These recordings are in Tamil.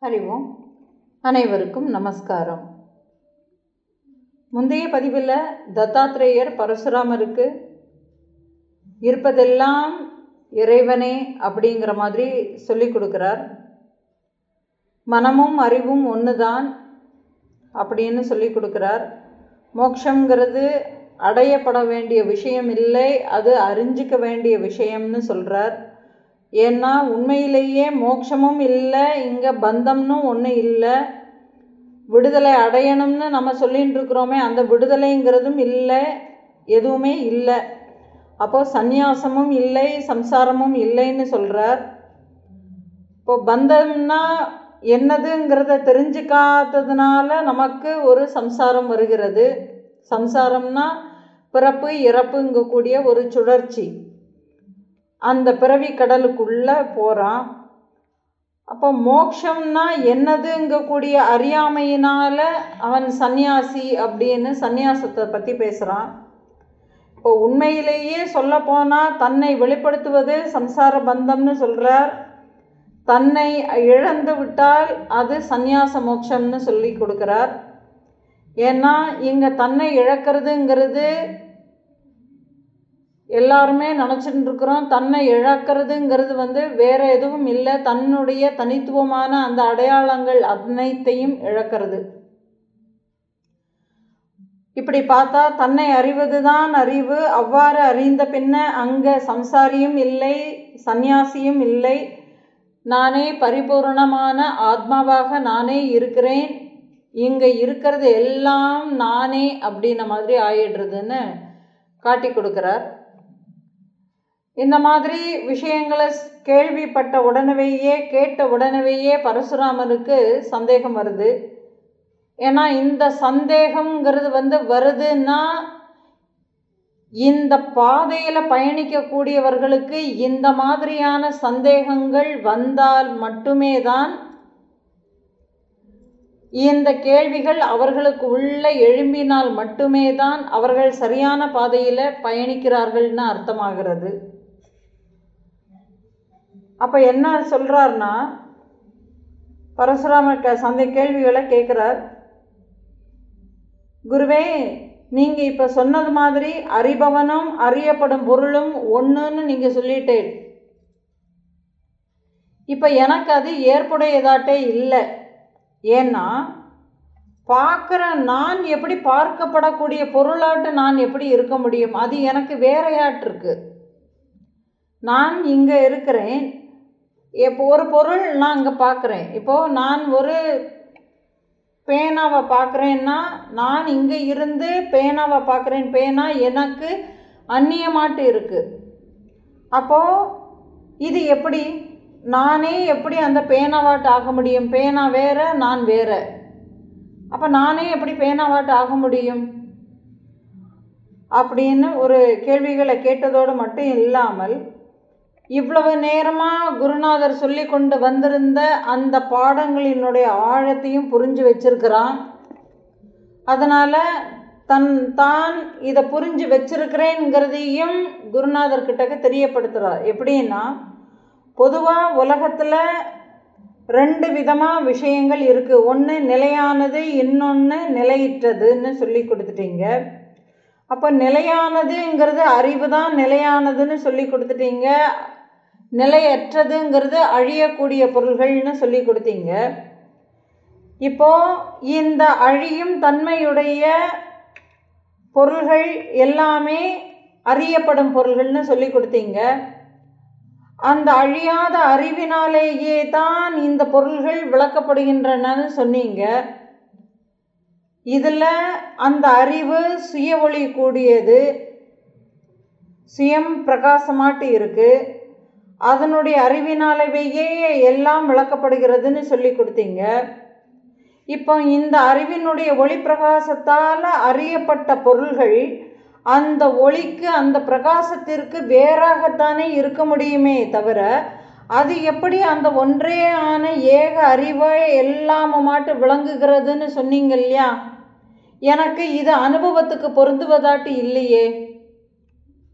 அறிவோம் அனைவருக்கும் நமஸ்காரம் முந்தைய பதிவில் தத்தாத்ரேயர் பரசுராமருக்கு இருப்பதெல்லாம் இறைவனே அப்படிங்கிற மாதிரி சொல்லி கொடுக்குறார் மனமும் அறிவும் ஒன்று தான் அப்படின்னு சொல்லி கொடுக்குறார் மோட்சங்கிறது அடையப்பட வேண்டிய விஷயம் இல்லை அது அறிஞ்சிக்க வேண்டிய விஷயம்னு சொல்கிறார் ஏன்னா உண்மையிலேயே மோட்சமும் இல்லை இங்கே பந்தம்னு ஒன்று இல்லை விடுதலை அடையணும்னு நம்ம சொல்லின்னு இருக்கிறோமே அந்த விடுதலைங்கிறதும் இல்லை எதுவுமே இல்லை அப்போது சந்நியாசமும் இல்லை சம்சாரமும் இல்லைன்னு சொல்கிறார் இப்போ பந்தம்னா என்னதுங்கிறத தெரிஞ்சுக்காததுனால நமக்கு ஒரு சம்சாரம் வருகிறது சம்சாரம்னா பிறப்பு இறப்புங்கக்கூடிய ஒரு சுழற்சி அந்த பிறவி கடலுக்குள்ளே போகிறான் அப்போ மோக்ஷம்னா என்னதுங்கக்கூடிய அறியாமையினால் அவன் சந்நியாசி அப்படின்னு சந்நியாசத்தை பற்றி பேசுகிறான் இப்போ உண்மையிலேயே சொல்லப்போனால் தன்னை வெளிப்படுத்துவது சம்சார பந்தம்னு சொல்கிறார் தன்னை இழந்து விட்டால் அது சந்நியாச மோட்சம்னு சொல்லி கொடுக்குறார் ஏன்னா இங்கே தன்னை இழக்கிறதுங்கிறது எல்லாருமே நினச்சிட்டு இருக்கிறோம் தன்னை இழக்கிறதுங்கிறது வந்து வேறு எதுவும் இல்லை தன்னுடைய தனித்துவமான அந்த அடையாளங்கள் அனைத்தையும் இழக்கிறது இப்படி பார்த்தா தன்னை அறிவது தான் அறிவு அவ்வாறு அறிந்த பின்ன அங்கே சம்சாரியும் இல்லை சந்நியாசியும் இல்லை நானே பரிபூர்ணமான ஆத்மாவாக நானே இருக்கிறேன் இங்கே இருக்கிறது எல்லாம் நானே அப்படின்ன மாதிரி ஆயிடுறதுன்னு காட்டி கொடுக்குறார் இந்த மாதிரி விஷயங்களை கேள்விப்பட்ட உடனேயே கேட்ட உடனேயே பரசுராமருக்கு சந்தேகம் வருது ஏன்னா இந்த சந்தேகங்கிறது வந்து வருதுன்னா இந்த பாதையில் பயணிக்கக்கூடியவர்களுக்கு இந்த மாதிரியான சந்தேகங்கள் வந்தால் மட்டுமே தான் இந்த கேள்விகள் அவர்களுக்கு உள்ள எழும்பினால் மட்டுமே தான் அவர்கள் சரியான பாதையில் பயணிக்கிறார்கள்னு அர்த்தமாகிறது அப்போ என்ன சொல்கிறார்னா பரசுராமர் க சந்தை கேள்விகளை கேட்குறார் குருவே நீங்கள் இப்போ சொன்னது மாதிரி அறிபவனும் அறியப்படும் பொருளும் ஒன்றுன்னு நீங்கள் சொல்லிட்டேன் இப்போ எனக்கு அது ஏற்புடையதாட்டே இல்லை ஏன்னா பார்க்குற நான் எப்படி பார்க்கப்படக்கூடிய பொருளாட்டு நான் எப்படி இருக்க முடியும் அது எனக்கு வேறையாட்டு இருக்கு நான் இங்கே இருக்கிறேன் இப்போ ஒரு பொருள் நான் இங்கே பார்க்குறேன் இப்போது நான் ஒரு பேனாவை பார்க்குறேன்னா நான் இங்கே இருந்து பேனாவை பார்க்குறேன் பேனா எனக்கு அந்நியமாட்டு இருக்குது அப்போது இது எப்படி நானே எப்படி அந்த பேனாவாட்டு ஆக முடியும் பேனா வேற நான் வேற அப்போ நானே எப்படி பேனாவாட்டு ஆக முடியும் அப்படின்னு ஒரு கேள்விகளை கேட்டதோடு மட்டும் இல்லாமல் இவ்வளவு நேரமாக குருநாதர் சொல்லி கொண்டு வந்திருந்த அந்த பாடங்களினுடைய ஆழத்தையும் புரிஞ்சு வச்சிருக்கிறான் அதனால் தன் தான் இதை புரிஞ்சு வச்சிருக்கிறேங்கிறதையும் குருநாதர் கிட்டக்க தெரியப்படுத்துகிறார் எப்படின்னா பொதுவாக உலகத்தில் ரெண்டு விதமாக விஷயங்கள் இருக்குது ஒன்று நிலையானது இன்னொன்று நிலையிற்றதுன்னு சொல்லி கொடுத்துட்டீங்க அப்போ நிலையானதுங்கிறது அறிவு தான் நிலையானதுன்னு சொல்லி கொடுத்துட்டீங்க நிலையற்றதுங்கிறது அழியக்கூடிய பொருள்கள்னு சொல்லி கொடுத்தீங்க இப்போ இந்த அழியும் தன்மையுடைய பொருள்கள் எல்லாமே அறியப்படும் பொருள்கள்னு சொல்லி கொடுத்தீங்க அந்த அழியாத அறிவினாலேயே தான் இந்த பொருள்கள் விளக்கப்படுகின்றனன்னு சொன்னீங்க இதில் அந்த அறிவு சுய ஒளி கூடியது சுயம் பிரகாசமாட்டு இருக்குது அதனுடைய அறிவினாலேயே எல்லாம் விளக்கப்படுகிறதுன்னு சொல்லி கொடுத்தீங்க இப்போ இந்த அறிவினுடைய ஒளி பிரகாசத்தால் அறியப்பட்ட பொருள்கள் அந்த ஒளிக்கு அந்த பிரகாசத்திற்கு வேறாகத்தானே இருக்க முடியுமே தவிர அது எப்படி அந்த ஒன்றே ஆன ஏக அறிவை எல்லாமுமாட்டு விளங்குகிறதுன்னு சொன்னீங்க இல்லையா எனக்கு இது அனுபவத்துக்கு பொருந்துவதாட்டு இல்லையே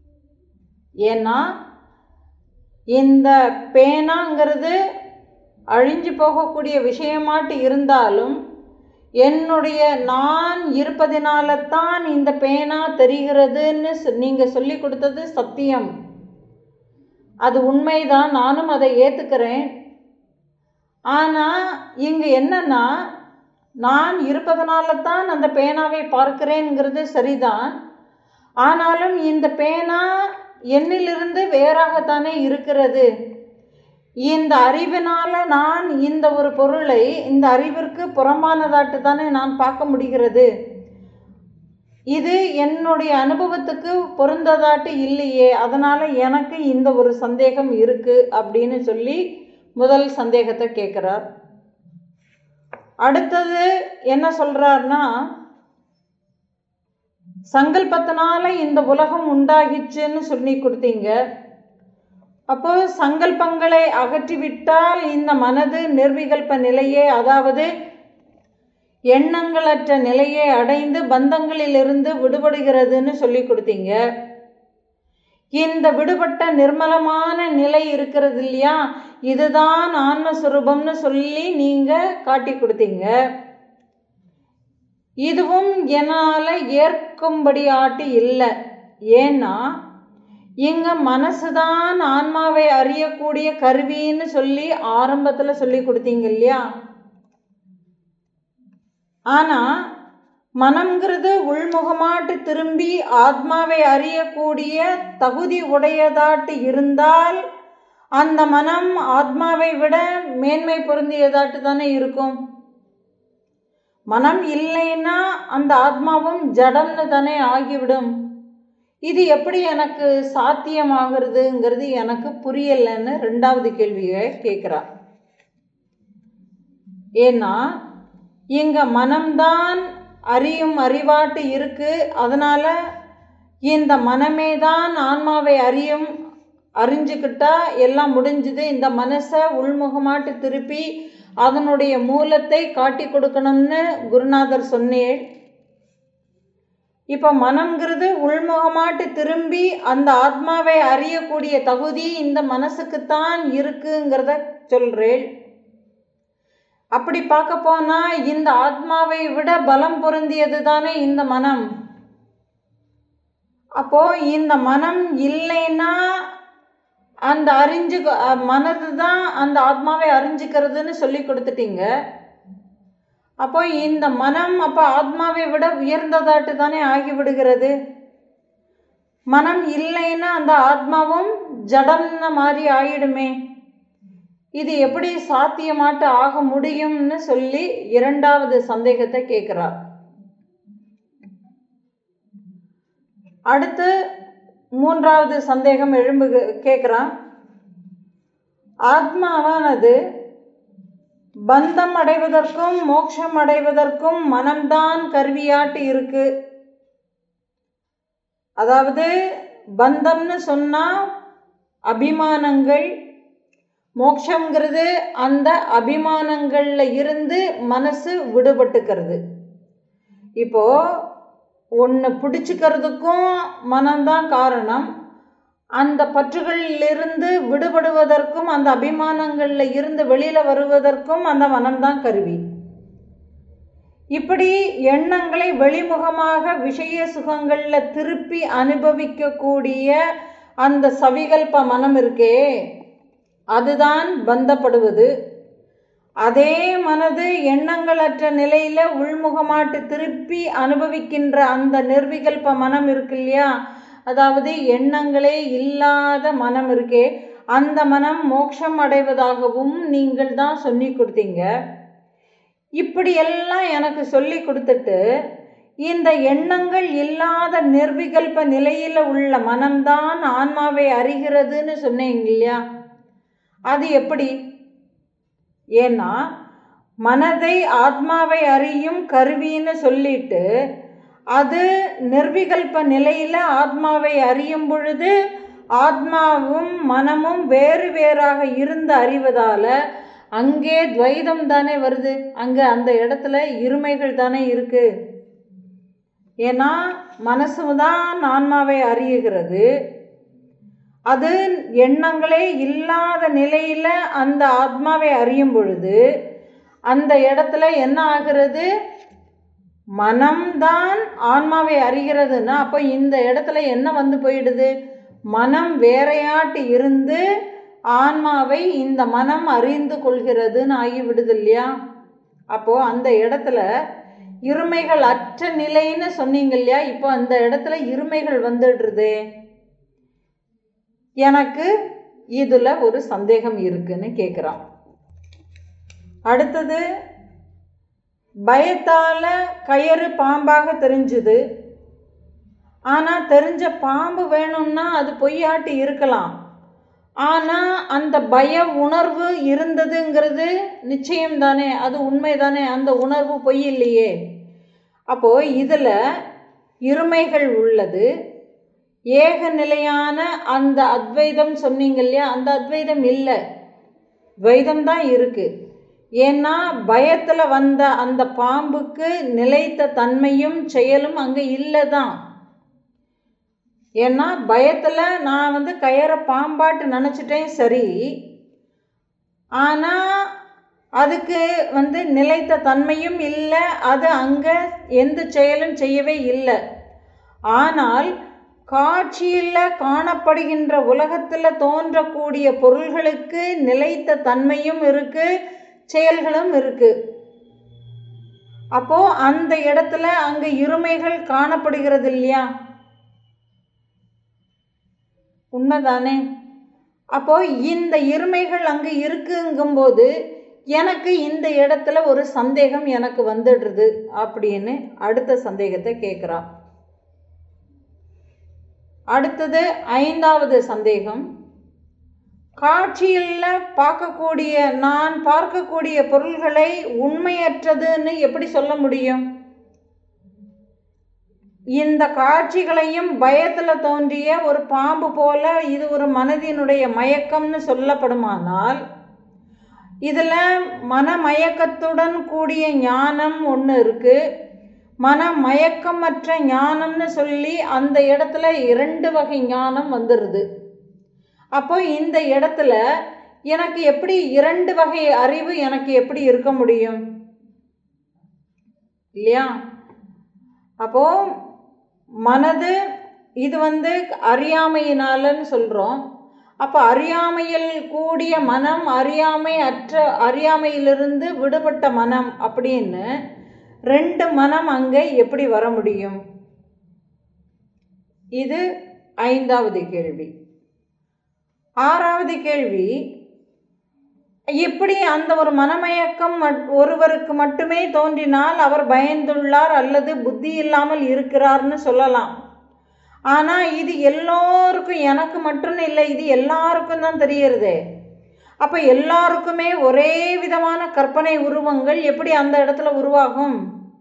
ஏன்னா இந்த பேனாங்கிறது அழிஞ்சு போகக்கூடிய விஷயமாட்டு இருந்தாலும் என்னுடைய நான் இருப்பதினால தான் இந்த பேனா தெரிகிறதுன்னு நீங்கள் சொல்லி கொடுத்தது சத்தியம் அது உண்மைதான் நானும் அதை ஏற்றுக்கிறேன் ஆனால் இங்கே என்னன்னா நான் இருப்பதனால தான் அந்த பேனாவை பார்க்கிறேங்கிறது சரிதான் ஆனாலும் இந்த பேனா என்னிலிருந்து வேறாகத்தானே இருக்கிறது இந்த அறிவினால நான் இந்த ஒரு பொருளை இந்த அறிவிற்கு புறம்பானதாட்டு தானே நான் பார்க்க முடிகிறது இது என்னுடைய அனுபவத்துக்கு பொருந்ததாட்டு இல்லையே அதனால் எனக்கு இந்த ஒரு சந்தேகம் இருக்குது அப்படின்னு சொல்லி முதல் சந்தேகத்தை கேட்குறார் அடுத்தது என்ன சொல்கிறார்னா சங்கல்பத்தினால இந்த உலகம் உண்டாகிச்சுன்னு சொல்லி கொடுத்தீங்க அப்போ சங்கல்பங்களை அகற்றிவிட்டால் இந்த மனது நிர்விகல்ப நிலையே அதாவது எண்ணங்களற்ற நிலையை அடைந்து பந்தங்களிலிருந்து விடுபடுகிறதுன்னு சொல்லி கொடுத்தீங்க இந்த விடுபட்ட நிர்மலமான நிலை இருக்கிறது இல்லையா இதுதான் ஆன்மஸ்வரூபம்னு சொல்லி நீங்கள் காட்டி கொடுத்தீங்க இதுவும் என்னால் ஏற்கும்படி ஆட்டி இல்லை ஏன்னா இங்கே மனசு தான் ஆன்மாவை அறியக்கூடிய கருவின்னு சொல்லி ஆரம்பத்தில் சொல்லி கொடுத்தீங்க இல்லையா ஆனால் மனம்ங்கிறது உள்முகமாட்டு திரும்பி ஆத்மாவை அறியக்கூடிய தகுதி உடையதாட்டு இருந்தால் அந்த மனம் ஆத்மாவை விட மேன்மை பொருந்தியதாட்டு தானே இருக்கும் மனம் இல்லைன்னா அந்த ஆத்மாவும் ஜடம்னு தானே ஆகிவிடும் இது எப்படி எனக்கு சாத்தியமாகிறதுங்கிறது எனக்கு புரியலைன்னு ரெண்டாவது கேள்வியை கேட்குறா ஏன்னா இங்கே மனம்தான் அறியும் அறிவாட்டு இருக்கு அதனால் இந்த மனமே தான் ஆன்மாவை அறியும் அறிஞ்சுக்கிட்டா எல்லாம் முடிஞ்சுது இந்த மனசை உள்முகமாட்டு திருப்பி அதனுடைய மூலத்தை காட்டி கொடுக்கணும்னு குருநாதர் சொன்னேன் இப்போ மனம்ங்கிறது உள்முகமாட்டு திரும்பி அந்த ஆத்மாவை அறியக்கூடிய தகுதி இந்த மனசுக்குத்தான் இருக்குங்கிறத சொல்கிறேன் அப்படி பார்க்க போனால் இந்த ஆத்மாவை விட பலம் பொருந்தியது தானே இந்த மனம் அப்போ இந்த மனம் இல்லைன்னா அந்த அறிஞ்சு மனது தான் அந்த ஆத்மாவை அறிஞ்சுக்கிறதுன்னு சொல்லி கொடுத்துட்டீங்க அப்போ இந்த மனம் அப்போ ஆத்மாவை விட உயர்ந்ததாட்டு தானே ஆகிவிடுகிறது மனம் இல்லைன்னா அந்த ஆத்மாவும் ஜடம்ன மாதிரி ஆயிடுமே இது எப்படி சாத்தியமாட்டு ஆக முடியும்னு சொல்லி இரண்டாவது சந்தேகத்தை கேட்குறார் அடுத்து மூன்றாவது சந்தேகம் எழும்பு கேட்குறான் ஆத்மாவானது பந்தம் அடைவதற்கும் மோட்சம் அடைவதற்கும் மனம்தான் கருவியாட்டு இருக்கு அதாவது பந்தம்னு சொன்னால் அபிமானங்கள் மோட்சங்கிறது அந்த அபிமானங்களில் இருந்து மனசு விடுபட்டுக்கிறது இப்போ ஒன்று பிடிச்சிக்கிறதுக்கும் மனம்தான் காரணம் அந்த பற்றுகளிலிருந்து விடுபடுவதற்கும் அந்த அபிமானங்களில் இருந்து வெளியில் வருவதற்கும் அந்த மனம்தான் கருவி இப்படி எண்ணங்களை வெளிமுகமாக விஷய சுகங்களில் திருப்பி அனுபவிக்கக்கூடிய அந்த சவிகல்ப மனம் இருக்கே அதுதான் பந்தப்படுவது அதே மனது எண்ணங்களற்ற நிலையில் உள்முகமாட்டு திருப்பி அனுபவிக்கின்ற அந்த நிர்விகல்ப மனம் இருக்கு இல்லையா அதாவது எண்ணங்களே இல்லாத மனம் இருக்கே அந்த மனம் மோட்சம் அடைவதாகவும் நீங்கள் தான் சொல்லி கொடுத்தீங்க இப்படி எல்லாம் எனக்கு சொல்லி கொடுத்துட்டு இந்த எண்ணங்கள் இல்லாத நிர்விகல்ப நிலையில் உள்ள மனம்தான் ஆன்மாவை அறிகிறதுன்னு சொன்னீங்க இல்லையா அது எப்படி ஏன்னா மனதை ஆத்மாவை அறியும் கருவின்னு சொல்லிட்டு அது நிர்விகல்ப நிலையில் ஆத்மாவை அறியும் பொழுது ஆத்மாவும் மனமும் வேறு வேறாக இருந்து அறிவதால் அங்கே துவைதம் தானே வருது அங்கே அந்த இடத்துல இருமைகள் தானே இருக்கு ஏன்னா மனசு தான் ஆன்மாவை அறியுகிறது அது எண்ணங்களே இல்லாத நிலையில் அந்த ஆத்மாவை அறியும் பொழுது அந்த இடத்துல என்ன ஆகிறது மனம்தான் ஆன்மாவை அறிகிறதுன்னா அப்போ இந்த இடத்துல என்ன வந்து போயிடுது மனம் வேறையாட்டு இருந்து ஆன்மாவை இந்த மனம் அறிந்து கொள்கிறதுன்னு ஆகிவிடுது இல்லையா அப்போது அந்த இடத்துல இருமைகள் அற்ற நிலைன்னு சொன்னீங்க இல்லையா இப்போ அந்த இடத்துல இருமைகள் வந்துடுறது எனக்கு இதில் ஒரு சந்தேகம் இருக்குன்னு கேட்குறான் அடுத்தது பயத்தால் கயறு பாம்பாக தெரிஞ்சுது ஆனால் தெரிஞ்ச பாம்பு வேணும்னா அது பொய்யாட்டு இருக்கலாம் ஆனால் அந்த பய உணர்வு இருந்ததுங்கிறது நிச்சயம் தானே அது உண்மை தானே அந்த உணர்வு பொய் இல்லையே அப்போது இதில் இருமைகள் உள்ளது ஏக நிலையான அந்த அத்வைதம் சொன்னீங்க இல்லையா அந்த அத்வைதம் இல்லை துவைதம் தான் இருக்குது ஏன்னா பயத்தில் வந்த அந்த பாம்புக்கு நிலைத்த தன்மையும் செயலும் அங்கே இல்லை தான் ஏன்னா பயத்தில் நான் வந்து கயற பாம்பாட்டு நினச்சிட்டேன் சரி ஆனால் அதுக்கு வந்து நிலைத்த தன்மையும் இல்லை அது அங்கே எந்த செயலும் செய்யவே இல்லை ஆனால் காட்சியில் காணப்படுகின்ற உலகத்தில் தோன்றக்கூடிய பொருள்களுக்கு நிலைத்த தன்மையும் இருக்குது செயல்களும் இருக்குது அப்போது அந்த இடத்துல அங்கே இருமைகள் காணப்படுகிறது இல்லையா உண்மைதானே அப்போ இந்த இருமைகள் அங்கே இருக்குங்கும்போது எனக்கு இந்த இடத்துல ஒரு சந்தேகம் எனக்கு வந்துடுறது அப்படின்னு அடுத்த சந்தேகத்தை கேட்குறான் அடுத்தது ஐந்தாவது சந்தேகம் காட்சியில் பார்க்கக்கூடிய நான் பார்க்கக்கூடிய பொருள்களை உண்மையற்றதுன்னு எப்படி சொல்ல முடியும் இந்த காட்சிகளையும் பயத்தில் தோன்றிய ஒரு பாம்பு போல இது ஒரு மனதினுடைய மயக்கம்னு சொல்லப்படுமானால் இதில் மனமயக்கத்துடன் கூடிய ஞானம் ஒன்று இருக்குது மன மயக்கமற்ற ஞானம்னு சொல்லி அந்த இடத்துல இரண்டு வகை ஞானம் வந்துடுது அப்போ இந்த இடத்துல எனக்கு எப்படி இரண்டு வகை அறிவு எனக்கு எப்படி இருக்க முடியும் இல்லையா அப்போ மனது இது வந்து அறியாமையினாலன்னு சொல்கிறோம் அப்போ அறியாமையில் கூடிய மனம் அறியாமை அற்ற அறியாமையிலிருந்து விடுபட்ட மனம் அப்படின்னு ரெண்டு மனம் அங்கே எப்படி வர முடியும் இது ஐந்தாவது கேள்வி ஆறாவது கேள்வி இப்படி அந்த ஒரு மனமயக்கம் ஒருவருக்கு மட்டுமே தோன்றினால் அவர் பயந்துள்ளார் அல்லது புத்தி இல்லாமல் இருக்கிறார்னு சொல்லலாம் ஆனால் இது எல்லோருக்கும் எனக்கு மட்டும் இல்லை இது எல்லாருக்கும் தான் தெரியறதே அப்போ எல்லாருக்குமே ஒரே விதமான கற்பனை உருவங்கள் எப்படி அந்த இடத்துல உருவாகும்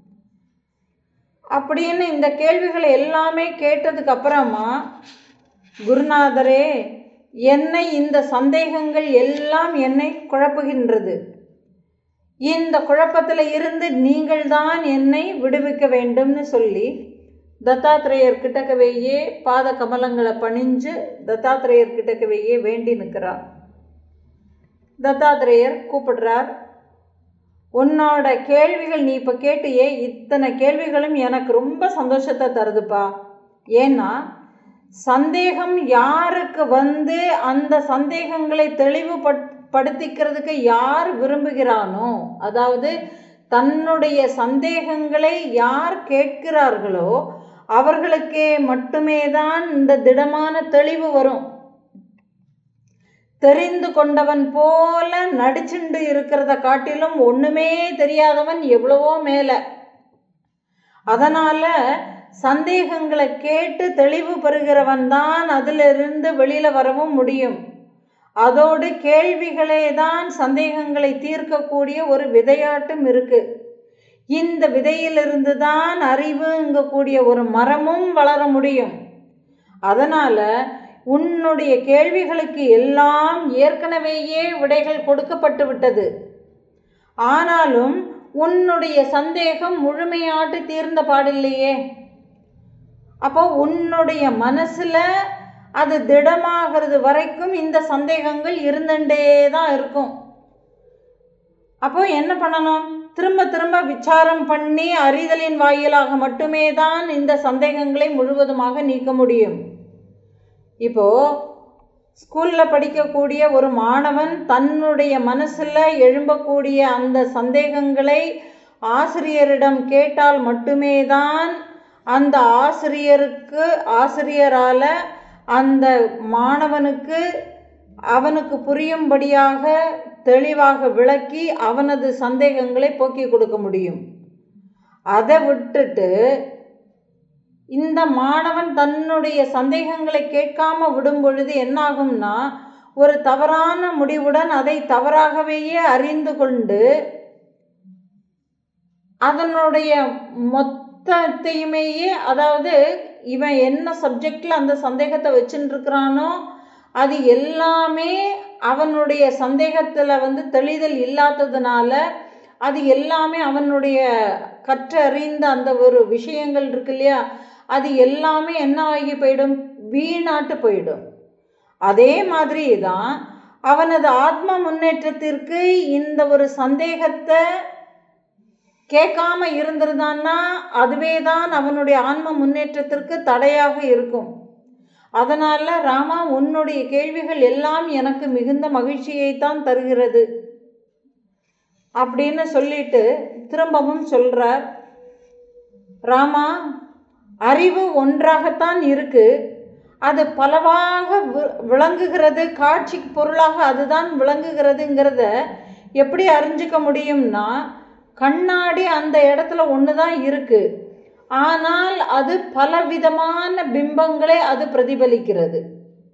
அப்படின்னு இந்த கேள்விகள் எல்லாமே கேட்டதுக்கு அப்புறமா குருநாதரே என்னை இந்த சந்தேகங்கள் எல்லாம் என்னை குழப்புகின்றது இந்த குழப்பத்தில் இருந்து நீங்கள் தான் என்னை விடுவிக்க வேண்டும்னு சொல்லி தத்தாத்திரேயர் கிட்டக்கவேயே பாத கமலங்களை பணிஞ்சு தத்தாத்திரேயர் கிட்டக்கவேயே வேண்டி நிற்கிறார் தத்தாத்திரேயர் கூப்பிடுறார் உன்னோட கேள்விகள் நீ இப்போ கேட்டியே இத்தனை கேள்விகளும் எனக்கு ரொம்ப சந்தோஷத்தை தருதுப்பா ஏன்னா சந்தேகம் யாருக்கு வந்து அந்த சந்தேகங்களை தெளிவுபடுத்திக்கிறதுக்கு யார் விரும்புகிறானோ அதாவது தன்னுடைய சந்தேகங்களை யார் கேட்கிறார்களோ அவர்களுக்கே மட்டுமே தான் இந்த திடமான தெளிவு வரும் தெரிந்து கொண்டவன் போல நடிச்சுண்டு இருக்கிறத காட்டிலும் ஒன்றுமே தெரியாதவன் எவ்வளவோ மேலே அதனால் சந்தேகங்களை கேட்டு தெளிவு பெறுகிறவன் தான் அதிலிருந்து வெளியில் வரவும் முடியும் அதோடு கேள்விகளே தான் சந்தேகங்களை தீர்க்கக்கூடிய ஒரு விதையாட்டும் இருக்கு இந்த விதையிலிருந்து தான் அறிவுங்கக்கூடிய ஒரு மரமும் வளர முடியும் அதனால் உன்னுடைய கேள்விகளுக்கு எல்லாம் ஏற்கனவேயே விடைகள் கொடுக்கப்பட்டு விட்டது ஆனாலும் உன்னுடைய சந்தேகம் முழுமையாட்டு தீர்ந்த பாடில்லையே அப்போ உன்னுடைய மனசில் அது திடமாகிறது வரைக்கும் இந்த சந்தேகங்கள் இருந்துட்டே தான் இருக்கும் அப்போ என்ன பண்ணணும் திரும்ப திரும்ப விசாரம் பண்ணி அறிதலின் வாயிலாக மட்டுமே தான் இந்த சந்தேகங்களை முழுவதுமாக நீக்க முடியும் இப்போ ஸ்கூலில் படிக்கக்கூடிய ஒரு மாணவன் தன்னுடைய மனசில் எழும்பக்கூடிய அந்த சந்தேகங்களை ஆசிரியரிடம் கேட்டால் மட்டுமே தான் அந்த ஆசிரியருக்கு ஆசிரியரால் அந்த மாணவனுக்கு அவனுக்கு புரியும்படியாக தெளிவாக விளக்கி அவனது சந்தேகங்களை போக்கி கொடுக்க முடியும் அதை விட்டுட்டு இந்த மாணவன் தன்னுடைய சந்தேகங்களை கேட்காம விடும் பொழுது என்னாகும்னா ஒரு தவறான முடிவுடன் அதை தவறாகவேயே அறிந்து கொண்டு அதனுடைய மொத்தத்தையுமேயே அதாவது இவன் என்ன சப்ஜெக்டில் அந்த சந்தேகத்தை வச்சுட்டு இருக்கிறானோ அது எல்லாமே அவனுடைய சந்தேகத்தில் வந்து தெளிதல் இல்லாததுனால அது எல்லாமே அவனுடைய கற்றறிந்த அந்த ஒரு விஷயங்கள் இருக்கு இல்லையா அது எல்லாமே என்ன ஆகி போயிடும் வீணாட்டு போயிடும் அதே மாதிரி தான் அவனது ஆத்ம முன்னேற்றத்திற்கு இந்த ஒரு சந்தேகத்தை கேட்காம இருந்திருந்தான்னா அதுவே தான் அவனுடைய ஆன்ம முன்னேற்றத்திற்கு தடையாக இருக்கும் அதனால் ராமா உன்னுடைய கேள்விகள் எல்லாம் எனக்கு மிகுந்த மகிழ்ச்சியைத்தான் தருகிறது அப்படின்னு சொல்லிட்டு திரும்பவும் சொல்கிறார் ராமா அறிவு ஒன்றாகத்தான் இருக்கு அது பலவாக வி- விளங்குகிறது காட்சி பொருளாக அதுதான் விளங்குகிறதுங்கிறத எப்படி அறிஞ்சிக்க முடியும்னா கண்ணாடி அந்த இடத்துல ஒன்று தான் இருக்கு ஆனால் அது பலவிதமான பிம்பங்களை அது பிரதிபலிக்கிறது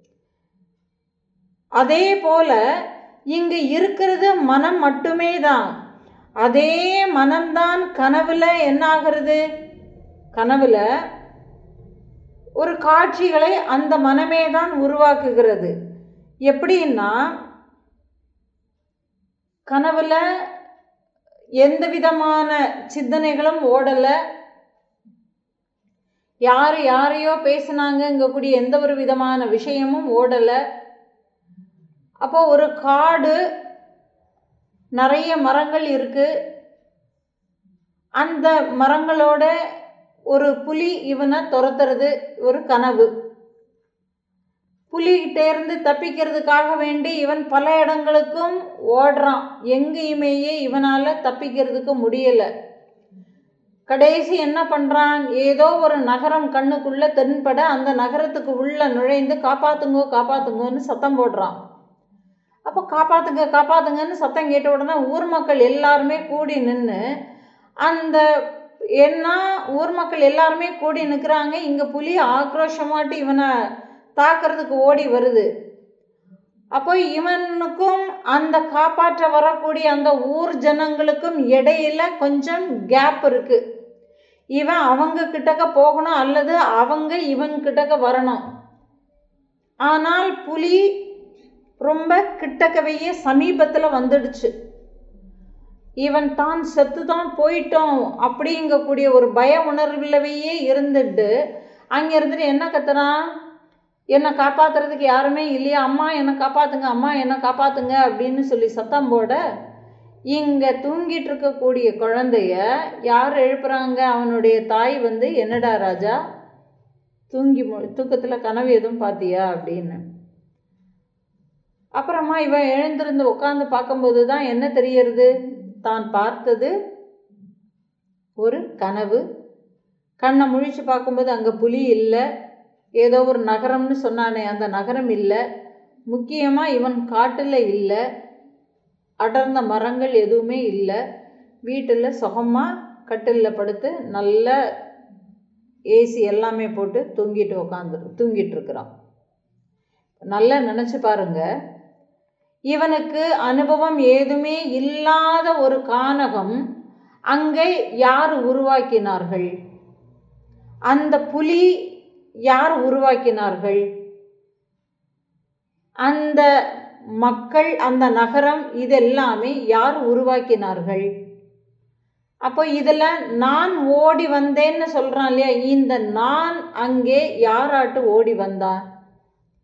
அதே போல இங்கு இருக்கிறது மனம் மட்டுமே தான் அதே மனம்தான் கனவுல என்ன ஆகிறது கனவுல ஒரு காட்சிகளை அந்த மனமே தான் உருவாக்குகிறது எப்படின்னா கனவுல எந்த விதமான சிந்தனைகளும் ஓடலை யார் யாரையோ பேசுனாங்கங்கக்கூடிய எந்த ஒரு விதமான விஷயமும் ஓடலை அப்போ ஒரு காடு நிறைய மரங்கள் இருக்கு அந்த மரங்களோட ஒரு புலி இவனை துரத்துறது ஒரு கனவு புலிகிட்டேருந்து தப்பிக்கிறதுக்காக வேண்டி இவன் பல இடங்களுக்கும் ஓடுறான் எங்கேயுமேயே இவனால் தப்பிக்கிறதுக்கு முடியலை கடைசி என்ன பண்ணுறான் ஏதோ ஒரு நகரம் கண்ணுக்குள்ளே தென்பட அந்த நகரத்துக்கு உள்ளே நுழைந்து காப்பாத்துங்கோ காப்பாத்துங்கோன்னு சத்தம் போடுறான் அப்போ காப்பாத்துங்க காப்பாத்துங்கன்னு சத்தம் கேட்ட உடனே ஊர் மக்கள் எல்லாருமே கூடி நின்று அந்த என்ன ஊர் மக்கள் எல்லாருமே கூடி நிற்கிறாங்க இங்கே புலி ஆக்ரோஷமாட்டு இவனை தாக்கிறதுக்கு ஓடி வருது அப்போ இவனுக்கும் அந்த காப்பாற்ற வரக்கூடிய அந்த ஊர் ஜனங்களுக்கும் இடையில கொஞ்சம் கேப் இருக்கு இவன் அவங்க கிட்டக்க போகணும் அல்லது அவங்க இவன் கிட்டக்க வரணும் ஆனால் புலி ரொம்ப கிட்டக்கவையே சமீபத்தில் வந்துடுச்சு இவன் தான் செத்து தான் போயிட்டோம் அப்படிங்கக்கூடிய ஒரு பய உணர்விலவையே இருந்துட்டு அங்கே இருந்துட்டு என்ன கத்துறான் என்னை காப்பாத்துறதுக்கு யாருமே இல்லையா அம்மா என்னை காப்பாத்துங்க அம்மா என்னை காப்பாத்துங்க அப்படின்னு சொல்லி சத்தம் போட இங்கே தூங்கிட்டு இருக்கக்கூடிய குழந்தைய யார் எழுப்புறாங்க அவனுடைய தாய் வந்து என்னடா ராஜா தூங்கி மு தூக்கத்தில் கனவு எதுவும் பார்த்தியா அப்படின்னு அப்புறமா இவன் எழுந்திருந்து உட்காந்து பார்க்கும்போது தான் என்ன தெரியறது தான் பார்த்தது ஒரு கனவு கண்ணை முழிச்சு பார்க்கும்போது அங்கே புலி இல்லை ஏதோ ஒரு நகரம்னு சொன்னானே அந்த நகரம் இல்லை முக்கியமாக இவன் காட்டில் இல்லை அடர்ந்த மரங்கள் எதுவுமே இல்லை வீட்டில் சுகமாக கட்டிலில் படுத்து நல்ல ஏசி எல்லாமே போட்டு தூங்கிட்டு உக்காந்து தூங்கிட்டு இருக்கிறான் நல்லா நினச்சி பாருங்க இவனுக்கு அனுபவம் ஏதுமே இல்லாத ஒரு கானகம் அங்கே யார் உருவாக்கினார்கள் அந்த புலி யார் உருவாக்கினார்கள் அந்த மக்கள் அந்த நகரம் இதெல்லாமே யார் உருவாக்கினார்கள் அப்போ இதில் நான் ஓடி வந்தேன்னு சொல்கிறான் இல்லையா இந்த நான் அங்கே யாராட்டு ஓடி வந்தான்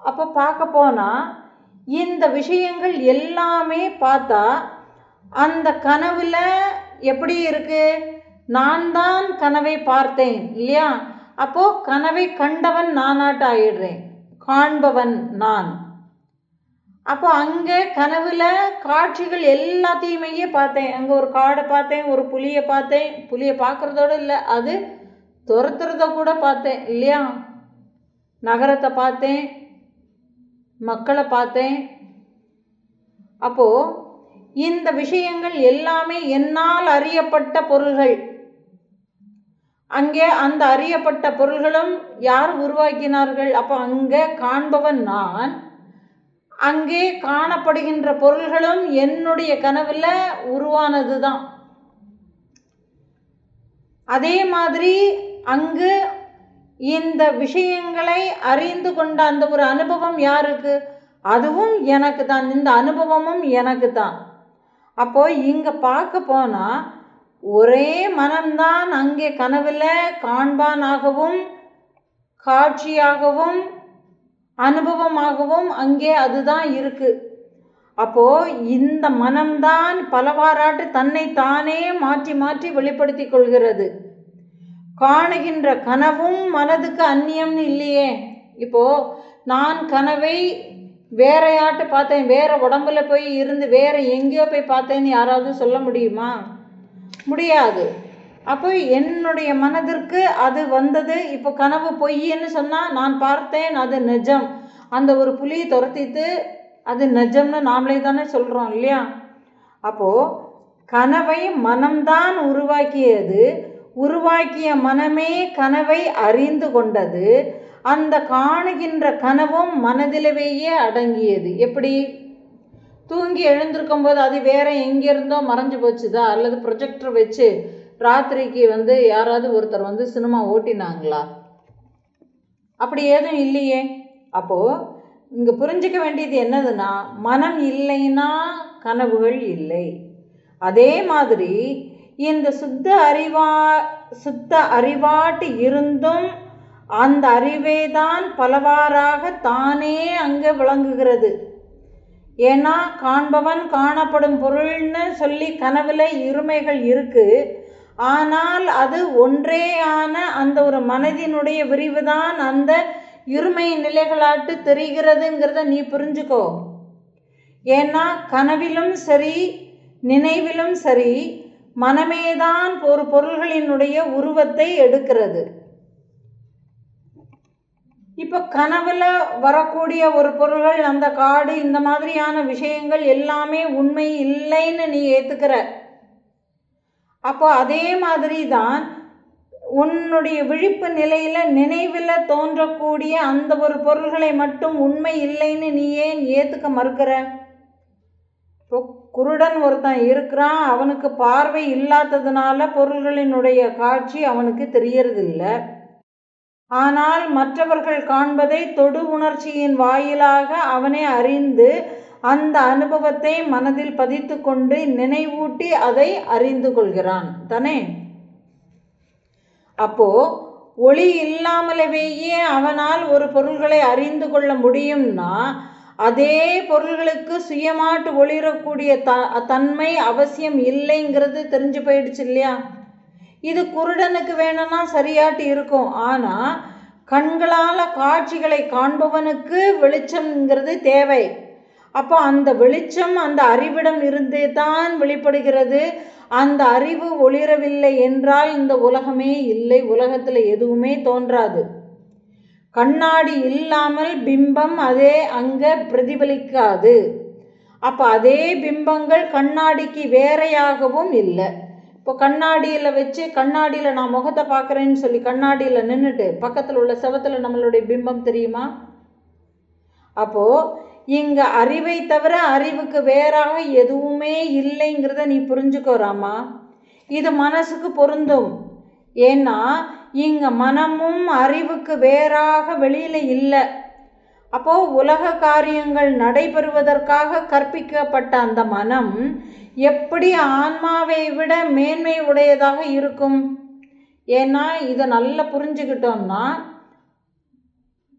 அப்போ பார்க்க போனால் இந்த விஷயங்கள் எல்லாமே பார்த்தா அந்த கனவில் எப்படி இருக்கு நான் தான் கனவை பார்த்தேன் இல்லையா அப்போ கனவை கண்டவன் நானாட்டு ஆயிடுறேன் காண்பவன் நான் அப்போ அங்கே கனவுல காட்சிகள் எல்லாத்தையுமே பார்த்தேன் அங்கே ஒரு காடை பார்த்தேன் ஒரு புலியை பார்த்தேன் புலியை பார்க்குறதோட இல்லை அது துரத்துறத கூட பார்த்தேன் இல்லையா நகரத்தை பார்த்தேன் மக்களை பார்த்தேன் அப்போது இந்த விஷயங்கள் எல்லாமே என்னால் அறியப்பட்ட பொருள்கள் அங்கே அந்த அறியப்பட்ட பொருள்களும் யார் உருவாக்கினார்கள் அப்போ அங்கே காண்பவன் நான் அங்கே காணப்படுகின்ற பொருள்களும் என்னுடைய கனவில் உருவானது தான் அதே மாதிரி அங்கு இந்த விஷயங்களை அறிந்து கொண்ட அந்த ஒரு அனுபவம் யாருக்கு அதுவும் எனக்கு தான் இந்த அனுபவமும் எனக்கு தான் அப்போ இங்கே பார்க்க போனால் ஒரே மனம்தான் அங்கே கனவில் காண்பானாகவும் காட்சியாகவும் அனுபவமாகவும் அங்கே அதுதான் இருக்கு அப்போ இந்த மனம்தான் பலவாறாட்டு தன்னை தானே மாற்றி மாற்றி வெளிப்படுத்தி கொள்கிறது காணுகின்ற கனவும் மனதுக்கு அந்நியம்னு இல்லையே இப்போ நான் கனவை வேறையாட்டு பார்த்தேன் வேற உடம்புல போய் இருந்து வேற எங்கேயோ போய் பார்த்தேன்னு யாராவது சொல்ல முடியுமா முடியாது அப்போ என்னுடைய மனதிற்கு அது வந்தது இப்போ கனவு பொய்ன்னு சொன்னால் நான் பார்த்தேன் அது நிஜம் அந்த ஒரு புலியை துரத்திட்டு அது நிஜம்னு நாமளே தானே சொல்கிறோம் இல்லையா அப்போது கனவை மனம்தான் உருவாக்கியது உருவாக்கிய மனமே கனவை அறிந்து கொண்டது அந்த காணுகின்ற கனவும் மனதிலவேயே அடங்கியது எப்படி தூங்கி எழுந்திருக்கும் போது அது வேற எங்கேருந்தோ மறைஞ்சு போச்சுதா அல்லது ப்ரொஜெக்டர் வச்சு ராத்திரிக்கு வந்து யாராவது ஒருத்தர் வந்து சினிமா ஓட்டினாங்களா அப்படி ஏதும் இல்லையே அப்போது இங்கே புரிஞ்சிக்க வேண்டியது என்னதுன்னா மனம் இல்லைன்னா கனவுகள் இல்லை அதே மாதிரி இந்த சுத்த அறிவா சுத்த அறிவாட்டு இருந்தும் அந்த அறிவே தான் பலவாறாக தானே அங்கே விளங்குகிறது ஏன்னா காண்பவன் காணப்படும் பொருள்னு சொல்லி கனவுல இருமைகள் இருக்கு ஆனால் அது ஒன்றேயான அந்த ஒரு மனதினுடைய விரிவுதான் அந்த இருமை நிலைகளாட்டு தெரிகிறதுங்கிறத நீ புரிஞ்சுக்கோ ஏன்னா கனவிலும் சரி நினைவிலும் சரி மனமேதான் ஒரு பொருள்களினுடைய உருவத்தை எடுக்கிறது இப்போ கனவுல வரக்கூடிய ஒரு பொருள்கள் அந்த காடு இந்த மாதிரியான விஷயங்கள் எல்லாமே உண்மை இல்லைன்னு நீ ஏத்துக்கிற அப்போ அதே மாதிரி தான் உன்னுடைய விழிப்பு நிலையில நினைவில் தோன்றக்கூடிய அந்த ஒரு பொருள்களை மட்டும் உண்மை இல்லைன்னு நீ ஏன் ஏத்துக்க மறுக்கிற இப்போ குருடன் ஒருத்தன் இருக்கிறான் அவனுக்கு பார்வை இல்லாததுனால பொருள்களினுடைய காட்சி அவனுக்கு தெரியறதில்ல ஆனால் மற்றவர்கள் காண்பதை தொடு உணர்ச்சியின் வாயிலாக அவனே அறிந்து அந்த அனுபவத்தை மனதில் பதித்து கொண்டு நினைவூட்டி அதை அறிந்து கொள்கிறான் தானே அப்போ ஒளி இல்லாமலவேயே அவனால் ஒரு பொருள்களை அறிந்து கொள்ள முடியும்னா அதே பொருள்களுக்கு சுயமாட்டு ஒளிரக்கூடிய த தன்மை அவசியம் இல்லைங்கிறது தெரிஞ்சு போயிடுச்சு இல்லையா இது குருடனுக்கு வேணும்னா சரியாட்டு இருக்கும் ஆனால் கண்களால் காட்சிகளை காண்பவனுக்கு வெளிச்சம்ங்கிறது தேவை அப்போ அந்த வெளிச்சம் அந்த அறிவிடம் இருந்து தான் வெளிப்படுகிறது அந்த அறிவு ஒளிரவில்லை என்றால் இந்த உலகமே இல்லை உலகத்தில் எதுவுமே தோன்றாது கண்ணாடி இல்லாமல் பிம்பம் அதே அங்கே பிரதிபலிக்காது அப்போ அதே பிம்பங்கள் கண்ணாடிக்கு வேறையாகவும் இல்லை இப்போ கண்ணாடியில் வச்சு கண்ணாடியில் நான் முகத்தை பார்க்குறேன்னு சொல்லி கண்ணாடியில் நின்றுட்டு பக்கத்தில் உள்ள செவத்தில் நம்மளுடைய பிம்பம் தெரியுமா அப்போது இங்கே அறிவை தவிர அறிவுக்கு வேறாக எதுவுமே இல்லைங்கிறத நீ புரிஞ்சுக்கோராமா இது மனசுக்கு பொருந்தும் ஏன்னா இங்கே மனமும் அறிவுக்கு வேறாக வெளியில் இல்லை அப்போது உலக காரியங்கள் நடைபெறுவதற்காக கற்பிக்கப்பட்ட அந்த மனம் எப்படி ஆன்மாவை விட மேன்மை உடையதாக இருக்கும் ஏன்னா இதை நல்லா புரிஞ்சுக்கிட்டோம்னா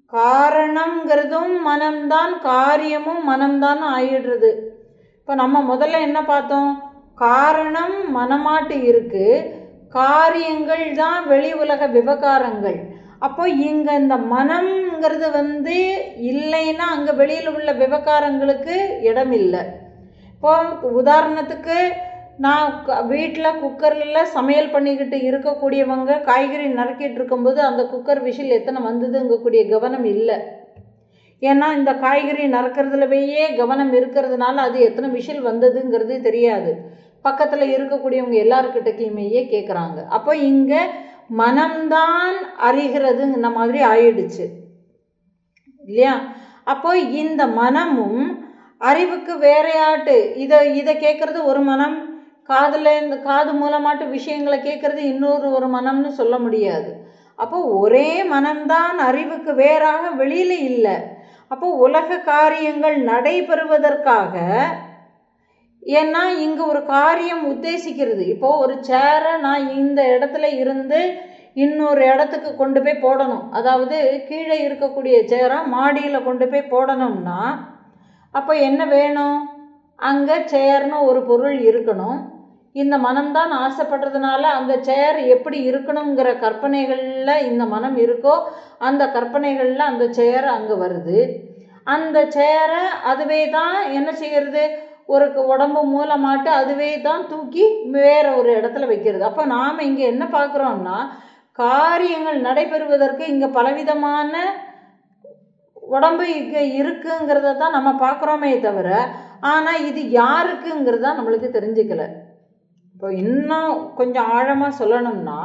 காரணங்கிறதும் மனம்தான் காரியமும் மனம்தான் ஆயிடுறது இப்போ நம்ம முதல்ல என்ன பார்த்தோம் காரணம் மனமாட்டு இருக்கு காரியங்கள் தான் வெளி உலக விவகாரங்கள் அப்போ இங்கே இந்த மனம்ங்கிறது வந்து இல்லைன்னா அங்கே வெளியில் உள்ள விவகாரங்களுக்கு இடம் இல்லை இப்போ உதாரணத்துக்கு நான் வீட்டில் குக்கரில் சமையல் பண்ணிக்கிட்டு இருக்கக்கூடியவங்க காய்கறி நறுக்கிட்டு இருக்கும்போது அந்த குக்கர் விஷில் எத்தனை வந்ததுங்கக்கூடிய கவனம் இல்லை ஏன்னா இந்த காய்கறி நறுக்கிறதுலவே கவனம் இருக்கிறதுனால அது எத்தனை விஷில் வந்ததுங்கிறது தெரியாது பக்கத்தில் இருக்கக்கூடியவங்க எல்லாருக்கிட்டக்கையுமேயே கேட்குறாங்க அப்போ இங்கே மனம்தான் அறிகிறதுங்கிற மாதிரி ஆயிடுச்சு இல்லையா அப்போ இந்த மனமும் அறிவுக்கு வேறையாட்டு இதை இதை கேட்குறது ஒரு மனம் காதில் இந்த காது மூலமாட்டு விஷயங்களை கேட்குறது இன்னொரு ஒரு மனம்னு சொல்ல முடியாது அப்போ ஒரே மனம்தான் அறிவுக்கு வேறாக வெளியில் இல்லை அப்போ உலக காரியங்கள் நடைபெறுவதற்காக ஏன்னா இங்கே ஒரு காரியம் உத்தேசிக்கிறது இப்போது ஒரு சேரை நான் இந்த இடத்துல இருந்து இன்னொரு இடத்துக்கு கொண்டு போய் போடணும் அதாவது கீழே இருக்கக்கூடிய சேரை மாடியில் கொண்டு போய் போடணும்னா அப்போ என்ன வேணும் அங்கே சேர்னு ஒரு பொருள் இருக்கணும் இந்த மனம்தான் ஆசைப்படுறதுனால அந்த சேர் எப்படி இருக்கணுங்கிற கற்பனைகளில் இந்த மனம் இருக்கோ அந்த கற்பனைகளில் அந்த சேர் அங்கே வருது அந்த சேரை அதுவே தான் என்ன செய்கிறது ஒரு உடம்பு மூலமாட்டு அதுவே தான் தூக்கி வேற ஒரு இடத்துல வைக்கிறது அப்போ நாம் இங்கே என்ன பார்க்குறோம்னா காரியங்கள் நடைபெறுவதற்கு இங்கே பலவிதமான உடம்பு இங்கே இருக்குங்கிறத தான் நம்ம பார்க்குறோமே தவிர ஆனால் இது யாருக்குங்கிறத நம்மளுக்கு தெரிஞ்சுக்கல இப்போ இன்னும் கொஞ்சம் ஆழமாக சொல்லணும்னா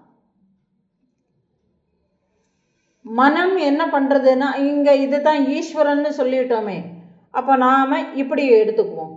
மனம் என்ன பண்ணுறதுன்னா இங்கே இது தான் ஈஸ்வரன்னு சொல்லிட்டோமே அப்போ நாம் இப்படி எடுத்துக்குவோம்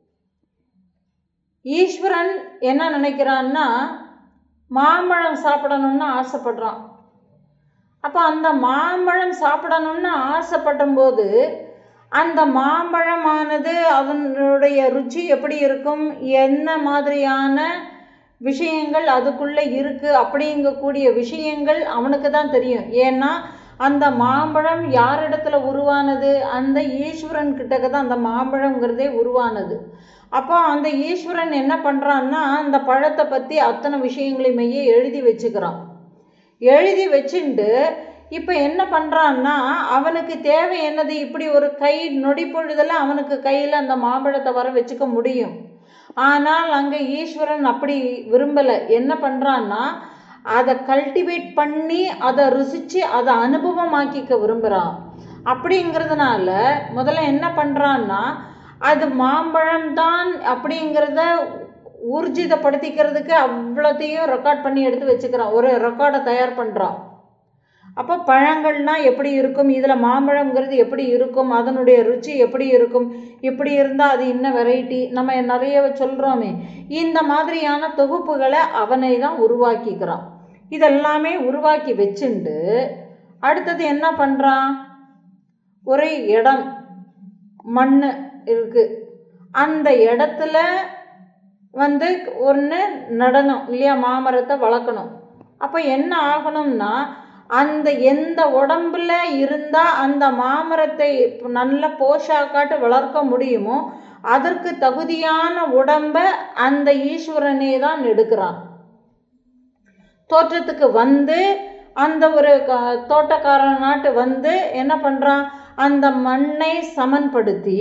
ஈஸ்வரன் என்ன நினைக்கிறான்னா மாம்பழம் சாப்பிடணும்னு ஆசைப்படுறான் அப்போ அந்த மாம்பழம் சாப்பிடணும்னு ஆசைப்படும் போது அந்த மாம்பழமானது அதனுடைய ருச்சி எப்படி இருக்கும் என்ன மாதிரியான விஷயங்கள் அதுக்குள்ளே இருக்குது அப்படிங்கக்கூடிய விஷயங்கள் அவனுக்கு தான் தெரியும் ஏன்னா அந்த மாம்பழம் யாரிடத்துல உருவானது அந்த ஈஸ்வரன் கிட்டக்க தான் அந்த மாம்பழங்கிறதே உருவானது அப்போ அந்த ஈஸ்வரன் என்ன பண்ணுறான்னா அந்த பழத்தை பற்றி அத்தனை விஷயங்களையுமே எழுதி வச்சுக்கிறான் எழுதி வச்சுண்டு இப்போ என்ன பண்ணுறான்னா அவனுக்கு தேவை என்னது இப்படி ஒரு கை நொடி பொழுதில் அவனுக்கு கையில் அந்த மாம்பழத்தை வர வச்சுக்க முடியும் ஆனால் அங்கே ஈஸ்வரன் அப்படி விரும்பலை என்ன பண்ணுறான்னா அதை கல்டிவேட் பண்ணி அதை ருசித்து அதை அனுபவமாக்கிக்க விரும்புகிறான் அப்படிங்கிறதுனால முதல்ல என்ன பண்ணுறான்னா அது மாம்பழம் தான் அப்படிங்கிறத ஊர்ஜிதப்படுத்திக்கிறதுக்கு அவ்வளோத்தையும் ரெக்கார்ட் பண்ணி எடுத்து வச்சுக்கிறான் ஒரு ரெக்கார்டை தயார் பண்ணுறான் அப்போ பழங்கள்னால் எப்படி இருக்கும் இதில் மாம்பழங்கிறது எப்படி இருக்கும் அதனுடைய ருச்சி எப்படி இருக்கும் இப்படி இருந்தால் அது இன்னும் வெரைட்டி நம்ம நிறைய சொல்கிறோமே இந்த மாதிரியான தொகுப்புகளை அவனை தான் உருவாக்கிக்கிறான் இதெல்லாமே உருவாக்கி வச்சுண்டு அடுத்தது என்ன பண்ணுறான் ஒரு இடம் மண் இருக்குது அந்த இடத்துல வந்து ஒன்று நடனம் இல்லையா மாமரத்தை வளர்க்கணும் அப்போ என்ன ஆகணும்னா அந்த எந்த உடம்புல இருந்தால் அந்த மாமரத்தை நல்ல போஷாக்காட்டு வளர்க்க முடியுமோ அதற்கு தகுதியான உடம்பை அந்த ஈஸ்வரனே தான் எடுக்கிறான் தோற்றத்துக்கு வந்து அந்த ஒரு தோட்டக்காரனாட்டு வந்து என்ன பண்ணுறான் அந்த மண்ணை சமன்படுத்தி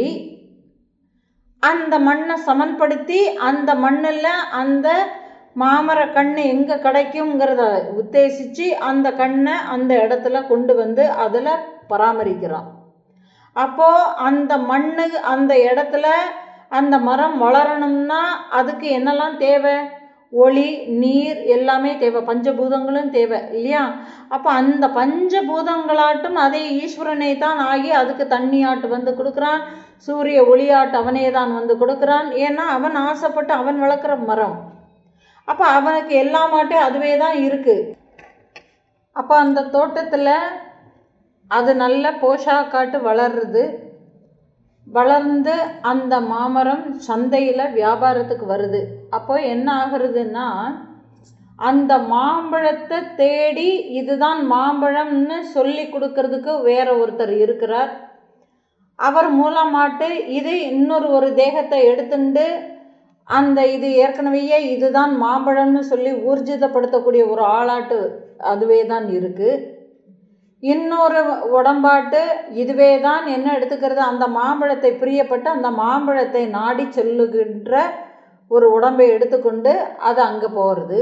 அந்த மண்ணை சமன்படுத்தி அந்த மண்ணில் அந்த மாமர கண்ணு எங்கே கிடைக்குங்கிறத உத்தேசித்து அந்த கண்ணை அந்த இடத்துல கொண்டு வந்து அதில் பராமரிக்கிறான் அப்போது அந்த மண்ணு அந்த இடத்துல அந்த மரம் வளரணும்னா அதுக்கு என்னெல்லாம் தேவை ஒளி நீர் எல்லாமே தேவை பஞ்சபூதங்களும் தேவை இல்லையா அப்போ அந்த பஞ்சபூதங்களாட்டும் அதே ஈஸ்வரனை தான் ஆகி அதுக்கு தண்ணியாட்டு வந்து கொடுக்குறான் சூரிய ஒளியாட்டு அவனே தான் வந்து கொடுக்குறான் ஏன்னா அவன் ஆசைப்பட்டு அவன் வளர்க்குற மரம் அப்போ அவனுக்கு எல்லாமாட்டே அதுவே தான் இருக்குது அப்போ அந்த தோட்டத்தில் அது நல்ல போஷாக்காட்டு வளருது வளர்ந்து அந்த மாமரம் சந்தையில் வியாபாரத்துக்கு வருது அப்போ என்ன ஆகுறதுன்னா அந்த மாம்பழத்தை தேடி இதுதான் மாம்பழம்னு சொல்லி கொடுக்கறதுக்கு வேற ஒருத்தர் இருக்கிறார் அவர் மூலமாட்டு இது இன்னொரு ஒரு தேகத்தை எடுத்துண்டு அந்த இது ஏற்கனவே இதுதான் மாம்பழம்னு சொல்லி ஊர்ஜிதப்படுத்தக்கூடிய ஒரு ஆளாட்டு அதுவே தான் இருக்குது இன்னொரு உடம்பாட்டு இதுவே தான் என்ன எடுத்துக்கிறது அந்த மாம்பழத்தை பிரியப்பட்டு அந்த மாம்பழத்தை நாடி சொல்லுகின்ற ஒரு உடம்பை எடுத்துக்கொண்டு அது அங்கே போகிறது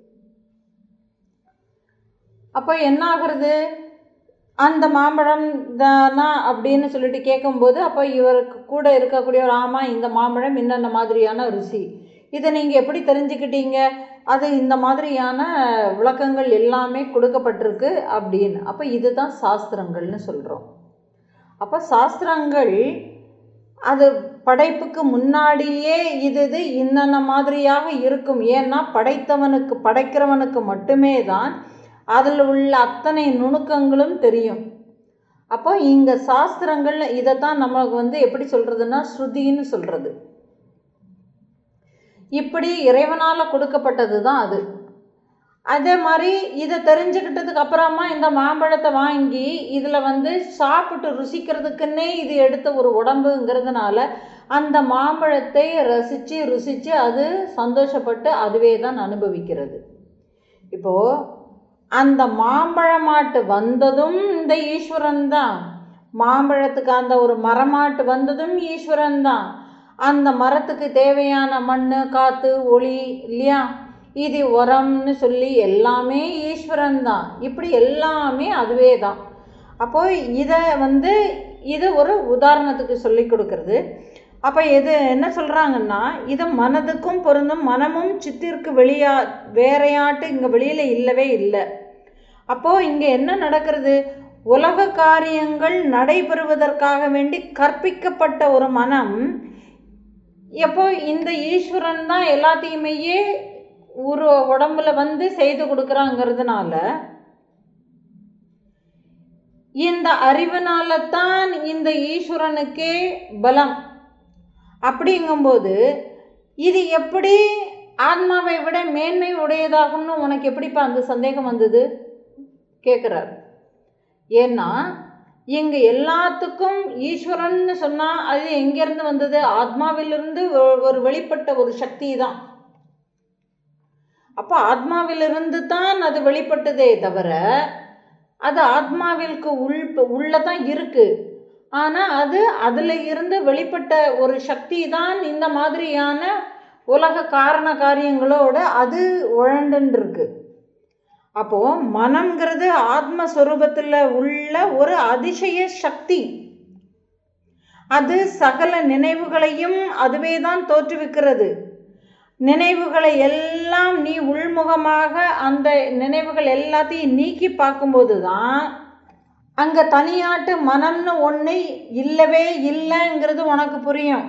அப்போ என்ன ஆகுறது அந்த மாம்பழம் தானா அப்படின்னு சொல்லிட்டு கேட்கும்போது அப்போ இவருக்கு கூட இருக்கக்கூடியவர் ஆமாம் இந்த மாம்பழம் இன்னென்ன மாதிரியான ருசி இதை நீங்கள் எப்படி தெரிஞ்சுக்கிட்டீங்க அது இந்த மாதிரியான விளக்கங்கள் எல்லாமே கொடுக்கப்பட்டிருக்கு அப்படின்னு அப்போ இதுதான் சாஸ்திரங்கள்னு சொல்கிறோம் அப்போ சாஸ்திரங்கள் அது படைப்புக்கு முன்னாடியே இது இது இன்னென்ன மாதிரியாக இருக்கும் ஏன்னா படைத்தவனுக்கு படைக்கிறவனுக்கு மட்டுமே தான் அதில் உள்ள அத்தனை நுணுக்கங்களும் தெரியும் அப்போ இங்கே சாஸ்திரங்கள் இதைத்தான் நம்மளுக்கு வந்து எப்படி சொல்கிறதுன்னா ஸ்ருதின்னு சொல்கிறது இப்படி இறைவனால் கொடுக்கப்பட்டது தான் அது அதே மாதிரி இதை தெரிஞ்சுக்கிட்டதுக்கு அப்புறமா இந்த மாம்பழத்தை வாங்கி இதில் வந்து சாப்பிட்டு ருசிக்கிறதுக்குன்னே இது எடுத்த ஒரு உடம்புங்கிறதுனால அந்த மாம்பழத்தை ரசித்து ருசித்து அது சந்தோஷப்பட்டு அதுவே தான் அனுபவிக்கிறது இப்போது அந்த மாம்பழமாட்டு வந்ததும் இந்த ஈஸ்வரன் தான் மாம்பழத்துக்கு அந்த ஒரு மரமாட்டு வந்ததும் ஈஸ்வரன் தான் அந்த மரத்துக்கு தேவையான மண் காற்று ஒளி இல்லையா இது உரம்னு சொல்லி எல்லாமே ஈஸ்வரன் தான் இப்படி எல்லாமே அதுவே தான் அப்போ இதை வந்து இது ஒரு உதாரணத்துக்கு சொல்லி கொடுக்கறது அப்போ இது என்ன சொல்கிறாங்கன்னா இது மனதுக்கும் பொருந்தும் மனமும் சித்திற்கு வெளியா வேறையாட்டு இங்கே வெளியில் இல்லவே இல்லை அப்போது இங்கே என்ன நடக்கிறது உலக காரியங்கள் நடைபெறுவதற்காக வேண்டி கற்பிக்கப்பட்ட ஒரு மனம் எப்போ இந்த ஈஸ்வரன் தான் எல்லாத்தையுமே ஒரு உடம்புல வந்து செய்து கொடுக்குறாங்கிறதுனால இந்த அறிவினால தான் இந்த ஈஸ்வரனுக்கே பலம் அப்படிங்கும்போது இது எப்படி ஆத்மாவை விட மேன்மை உடையதாகும்னு உனக்கு எப்படிப்பா அந்த சந்தேகம் வந்தது கேட்குறாரு ஏன்னா இங்கே எல்லாத்துக்கும் ஈஸ்வரன்னு சொன்னால் அது எங்கேருந்து வந்தது ஆத்மாவிலிருந்து ஒரு வெளிப்பட்ட ஒரு சக்தி தான் அப்போ ஆத்மாவிலிருந்து தான் அது வெளிப்பட்டதே தவிர அது ஆத்மாவிற்கு உள் உள்ள தான் இருக்குது ஆனால் அது அதில் இருந்து வெளிப்பட்ட ஒரு சக்தி தான் இந்த மாதிரியான உலக காரண காரியங்களோடு அது உழண்டுருக்கு அப்போது மனம்ங்கிறது ஆத்மஸ்வரூபத்தில் உள்ள ஒரு அதிசய சக்தி அது சகல நினைவுகளையும் அதுவே தான் தோற்றுவிக்கிறது நினைவுகளை எல்லாம் நீ உள்முகமாக அந்த நினைவுகள் எல்லாத்தையும் நீக்கி பார்க்கும்போது தான் அங்கே தனியாட்டு மனம்னு ஒன்று இல்லவே இல்லைங்கிறது உனக்கு புரியும்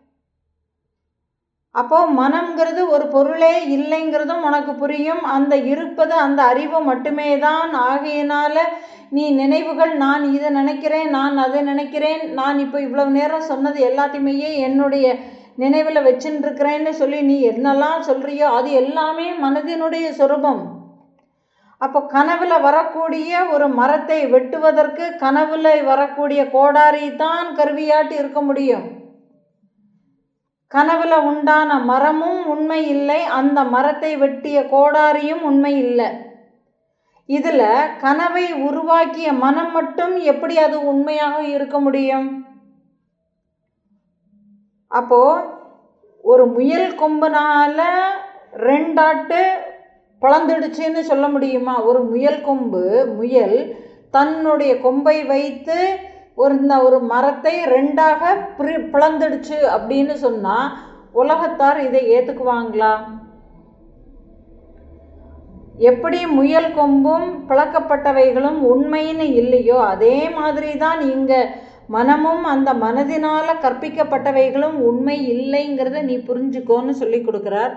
அப்போது மனம்ங்கிறது ஒரு பொருளே இல்லைங்கிறதும் உனக்கு புரியும் அந்த இருப்பது அந்த அறிவு மட்டுமே தான் ஆகையினால நீ நினைவுகள் நான் இதை நினைக்கிறேன் நான் அதை நினைக்கிறேன் நான் இப்போ இவ்வளவு நேரம் சொன்னது எல்லாத்தையுமே என்னுடைய நினைவில் வச்சுட்டுருக்கிறேன்னு சொல்லி நீ என்னெல்லாம் சொல்கிறியோ அது எல்லாமே மனதினுடைய சொரூபம் அப்போ கனவுல வரக்கூடிய ஒரு மரத்தை வெட்டுவதற்கு கனவுல வரக்கூடிய கோடாரி தான் கருவியாட்டு இருக்க முடியும் கனவுல உண்டான மரமும் உண்மை இல்லை அந்த மரத்தை வெட்டிய கோடாரியும் உண்மை இல்லை இதில் கனவை உருவாக்கிய மனம் மட்டும் எப்படி அது உண்மையாக இருக்க முடியும் அப்போ ஒரு முயல் கொம்புனால ரெண்டாட்டு பிளந்துடுச்சுன்னு சொல்ல முடியுமா ஒரு முயல் கொம்பு முயல் தன்னுடைய கொம்பை வைத்து ஒரு இந்த ஒரு மரத்தை ரெண்டாக பிரி பிளந்துடுச்சு அப்படின்னு சொன்னால் உலகத்தார் இதை ஏற்றுக்குவாங்களா எப்படி முயல் கொம்பும் பிளக்கப்பட்டவைகளும் உண்மைன்னு இல்லையோ அதே மாதிரி தான் இங்கே மனமும் அந்த மனதினால் கற்பிக்கப்பட்டவைகளும் உண்மை இல்லைங்கிறத நீ புரிஞ்சுக்கோன்னு சொல்லி கொடுக்குறார்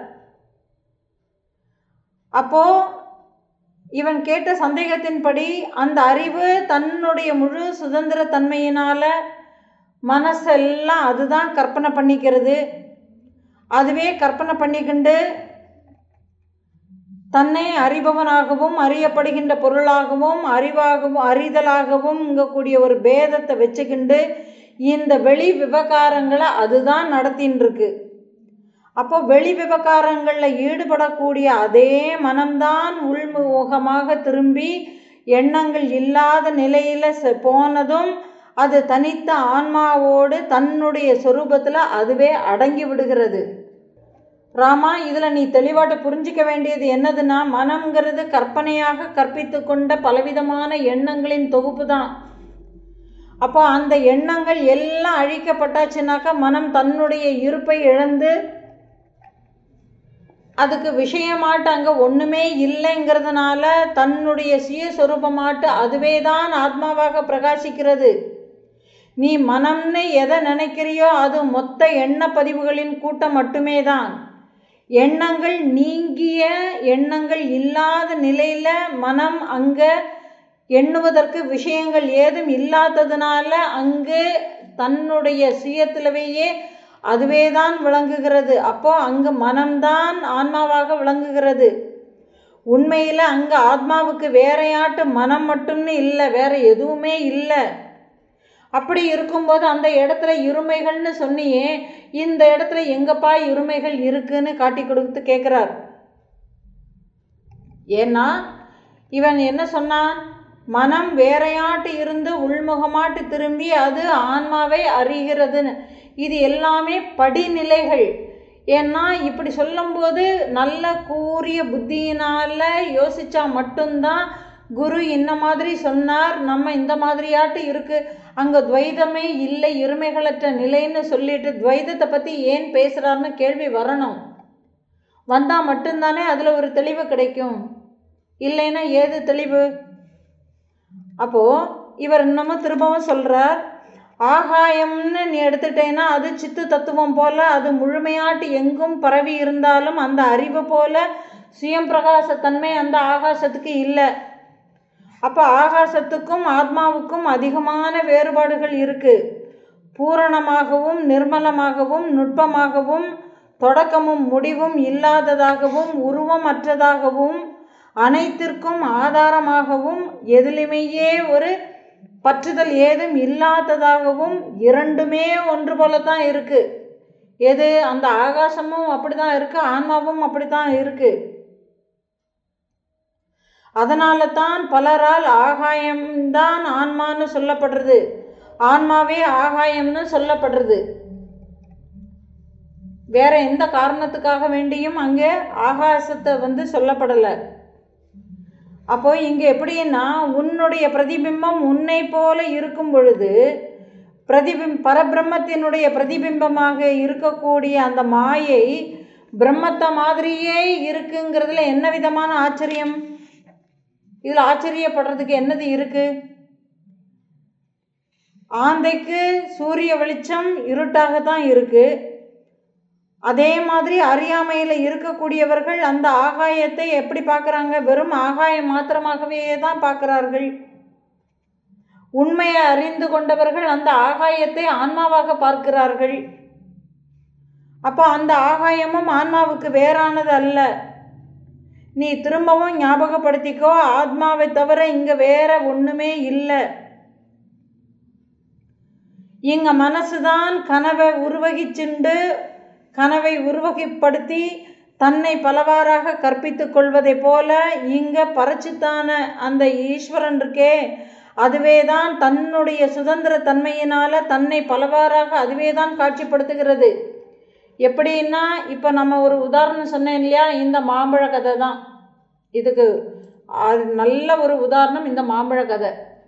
அப்போது இவன் கேட்ட சந்தேகத்தின்படி அந்த அறிவு தன்னுடைய முழு சுதந்திர தன்மையினால் மனசெல்லாம் அதுதான் கற்பனை பண்ணிக்கிறது அதுவே கற்பனை பண்ணிக்கிண்டு தன்னை அறிபவனாகவும் அறியப்படுகின்ற பொருளாகவும் அறிவாகவும் அறிதலாகவும் இங்கக்கூடிய ஒரு பேதத்தை வச்சுக்கிண்டு இந்த வெளி விவகாரங்களை அதுதான் நடத்தின்னு இருக்கு அப்போ வெளி விவகாரங்களில் ஈடுபடக்கூடிய அதே மனம்தான் உள்முகமாக திரும்பி எண்ணங்கள் இல்லாத நிலையில் போனதும் அது தனித்த ஆன்மாவோடு தன்னுடைய சொரூபத்தில் அதுவே அடங்கி விடுகிறது ராமா இதில் நீ தெளிவாட்ட புரிஞ்சிக்க வேண்டியது என்னதுன்னா மனம்ங்கிறது கற்பனையாக கற்பித்து கொண்ட பலவிதமான எண்ணங்களின் தொகுப்பு தான் அப்போ அந்த எண்ணங்கள் எல்லாம் அழிக்கப்பட்டாச்சுனாக்கா மனம் தன்னுடைய இருப்பை இழந்து அதுக்கு விஷயமாட்டு அங்கே ஒன்றுமே இல்லைங்கிறதுனால தன்னுடைய சுயஸ்வரூபமாட்டு அதுவே தான் ஆத்மாவாக பிரகாசிக்கிறது நீ மனம்னு எதை நினைக்கிறியோ அது மொத்த எண்ண பதிவுகளின் கூட்டம் மட்டுமே தான் எண்ணங்கள் நீங்கிய எண்ணங்கள் இல்லாத நிலையில் மனம் அங்கே எண்ணுவதற்கு விஷயங்கள் ஏதும் இல்லாததுனால அங்கு தன்னுடைய சுயத்திலவையே அதுவே தான் விளங்குகிறது அப்போ அங்கு மனம்தான் ஆன்மாவாக விளங்குகிறது உண்மையில் அங்கே ஆத்மாவுக்கு வேறையாட்டு மனம் மட்டும்னு இல்லை வேற எதுவுமே இல்லை அப்படி இருக்கும்போது அந்த இடத்துல இருமைகள்னு சொன்னியே இந்த இடத்துல எங்கப்பா இருமைகள் இருக்குன்னு காட்டி கொடுத்து கேட்குறார் ஏன்னா இவன் என்ன சொன்னான் மனம் வேறையாட்டு இருந்து உள்முகமாட்டு திரும்பி அது ஆன்மாவை அறிகிறதுன்னு இது எல்லாமே படிநிலைகள் ஏன்னா இப்படி சொல்லும்போது நல்ல கூறிய புத்தியினால் யோசித்தா மட்டும்தான் குரு இந்த மாதிரி சொன்னார் நம்ம இந்த மாதிரியாட்டு இருக்கு அங்கே துவைதமே இல்லை இருமைகளற்ற நிலைன்னு சொல்லிட்டு துவைதத்தை பற்றி ஏன் பேசுகிறாருன்னு கேள்வி வரணும் வந்தால் மட்டும்தானே அதில் ஒரு தெளிவு கிடைக்கும் இல்லைன்னா ஏது தெளிவு அப்போது இவர் இன்னமும் திரும்பவும் சொல்கிறார் ஆகாயம்னு நீ எடுத்துட்டேன்னா அது சித்து தத்துவம் போல அது முழுமையாட்டு எங்கும் பரவி இருந்தாலும் அந்த அறிவு போல சுயம் பிரகாசத்தன்மை அந்த ஆகாசத்துக்கு இல்லை அப்போ ஆகாசத்துக்கும் ஆத்மாவுக்கும் அதிகமான வேறுபாடுகள் இருக்கு பூரணமாகவும் நிர்மலமாகவும் நுட்பமாகவும் தொடக்கமும் முடிவும் இல்லாததாகவும் உருவமற்றதாகவும் அனைத்திற்கும் ஆதாரமாகவும் எதிலுமையே ஒரு பற்றுதல் ஏதும் இல்லாததாகவும் இரண்டுமே ஒன்று போல தான் இருக்கு எது அந்த ஆகாசமும் அப்படி தான் இருக்கு ஆன்மாவும் அப்படி தான் இருக்கு அதனால தான் பலரால் ஆகாயம்தான் ஆன்மான்னு சொல்லப்படுறது ஆன்மாவே ஆகாயம்னு சொல்லப்படுறது வேற எந்த காரணத்துக்காக வேண்டியும் அங்கே ஆகாசத்தை வந்து சொல்லப்படலை அப்போ இங்கே எப்படின்னா உன்னுடைய பிரதிபிம்பம் உன்னை போல இருக்கும் பொழுது பிரதிபிம் பரபிரம்மத்தினுடைய பிரதிபிம்பமாக இருக்கக்கூடிய அந்த மாயை பிரம்மத்தை மாதிரியே இருக்குங்கிறதுல என்ன விதமான ஆச்சரியம் இதில் ஆச்சரியப்படுறதுக்கு என்னது இருக்கு ஆந்தைக்கு சூரிய வெளிச்சம் இருட்டாக தான் இருக்கு அதே மாதிரி அறியாமையில் இருக்கக்கூடியவர்கள் அந்த ஆகாயத்தை எப்படி பார்க்குறாங்க வெறும் ஆகாயம் மாத்திரமாகவே தான் பார்க்குறார்கள் உண்மையை அறிந்து கொண்டவர்கள் அந்த ஆகாயத்தை ஆன்மாவாக பார்க்கிறார்கள் அப்போ அந்த ஆகாயமும் ஆன்மாவுக்கு வேறானது அல்ல நீ திரும்பவும் ஞாபகப்படுத்திக்கோ ஆத்மாவை தவிர இங்கே வேற ஒன்றுமே இல்லை இங்க மனசுதான் கனவை உருவகிச்சுண்டு கனவை உருவகிப்படுத்தி தன்னை பலவாறாக கற்பித்து கொள்வதை போல இங்க பரச்சுத்தான அந்த ஈஸ்வரன் இருக்கே அதுவே தான் தன்னுடைய சுதந்திர தன்மையினால தன்னை பலவாறாக அதுவே தான் காட்சிப்படுத்துகிறது எப்படின்னா இப்போ நம்ம ஒரு உதாரணம் சொன்னேன் இல்லையா இந்த மாம்பழ கதை தான் இதுக்கு அது நல்ல ஒரு உதாரணம் இந்த மாம்பழ கதை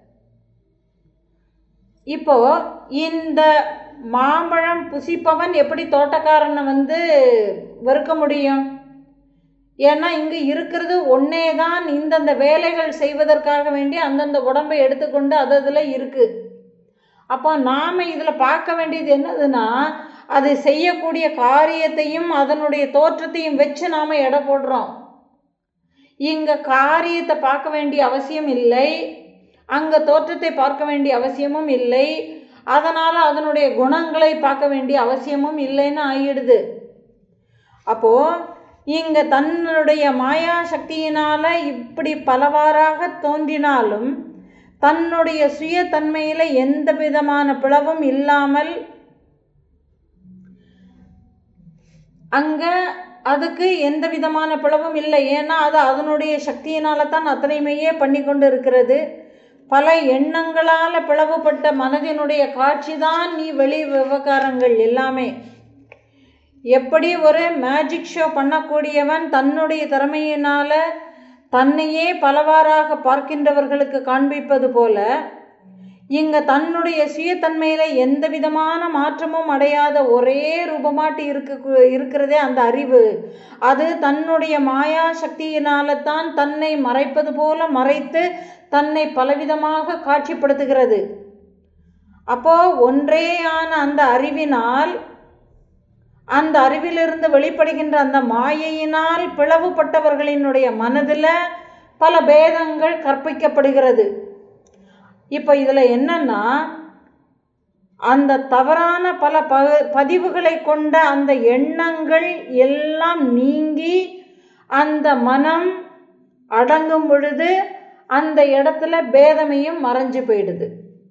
இப்போ இந்த மாம்பழம் புசிப்பவன் எப்படி தோட்டக்காரனை வந்து வெறுக்க முடியும் ஏன்னா இங்கே இருக்கிறது ஒன்னே தான் இந்தந்த வேலைகள் செய்வதற்காக வேண்டி அந்தந்த உடம்பை எடுத்துக்கொண்டு அது அதில் இருக்குது அப்போ நாம் இதில் பார்க்க வேண்டியது என்னதுன்னா அது செய்யக்கூடிய காரியத்தையும் அதனுடைய தோற்றத்தையும் வச்சு நாம் எடை போடுறோம் இங்கே காரியத்தை பார்க்க வேண்டிய அவசியம் இல்லை அங்கே தோற்றத்தை பார்க்க வேண்டிய அவசியமும் இல்லை அதனால் அதனுடைய குணங்களை பார்க்க வேண்டிய அவசியமும் இல்லைன்னு ஆகிடுது அப்போது இங்கே தன்னுடைய மாயா சக்தியினால் இப்படி பலவாறாக தோன்றினாலும் தன்னுடைய சுயத்தன்மையில் எந்த விதமான பிளவும் இல்லாமல் அங்கே அதுக்கு எந்த விதமான பிளவும் இல்லை ஏன்னா அது அதனுடைய சக்தியினால தான் அத்தனையுமையே பண்ணி கொண்டு இருக்கிறது பல எண்ணங்களால் பிளவுபட்ட மனதினுடைய காட்சி தான் நீ வெளி விவகாரங்கள் எல்லாமே எப்படி ஒரு மேஜிக் ஷோ பண்ணக்கூடியவன் தன்னுடைய திறமையினால் தன்னையே பலவாறாக பார்க்கின்றவர்களுக்கு காண்பிப்பது போல இங்கே தன்னுடைய சுயத்தன்மையில் எந்த விதமான மாற்றமும் அடையாத ஒரே ரூபமாட்டு இருக்க இருக்கிறதே அந்த அறிவு அது தன்னுடைய மாயா சக்தியினால தான் தன்னை மறைப்பது போல மறைத்து தன்னை பலவிதமாக காட்சிப்படுத்துகிறது அப்போ ஒன்றேயான அந்த அறிவினால் அந்த அறிவிலிருந்து வெளிப்படுகின்ற அந்த மாயையினால் பிளவுபட்டவர்களினுடைய மனதில் பல பேதங்கள் கற்பிக்கப்படுகிறது இப்போ இதில் என்னன்னா அந்த தவறான பல ப பதிவுகளை கொண்ட அந்த எண்ணங்கள் எல்லாம் நீங்கி அந்த மனம் அடங்கும் பொழுது அந்த இடத்துல பேதமையும் மறைஞ்சு போயிடுது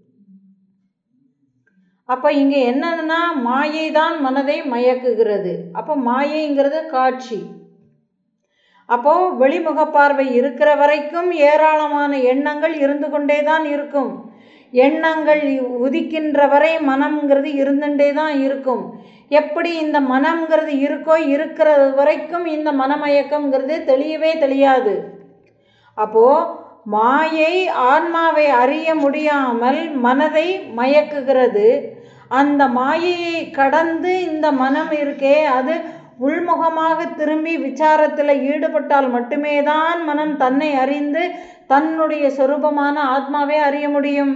அப்போ இங்கே என்னதுன்னா மாயை தான் மனதை மயக்குகிறது அப்போ மாயைங்கிறது காட்சி அப்போ வெளிமுக பார்வை இருக்கிற வரைக்கும் ஏராளமான எண்ணங்கள் இருந்து கொண்டே தான் இருக்கும் எண்ணங்கள் உதிக்கின்ற வரை மனம்ங்கிறது இருந்துட்டே தான் இருக்கும் எப்படி இந்த மனம்ங்கிறது இருக்கோ இருக்கிற வரைக்கும் இந்த மனமயக்கம்ங்கிறது தெளியவே தெளியாது அப்போ மாயை ஆன்மாவை அறிய முடியாமல் மனதை மயக்குகிறது அந்த மாயையை கடந்து இந்த மனம் இருக்கே அது உள்முகமாக திரும்பி விசாரத்தில் ஈடுபட்டால் மட்டுமே தான் மனம் தன்னை அறிந்து தன்னுடைய சொரூபமான ஆத்மாவை அறிய முடியும்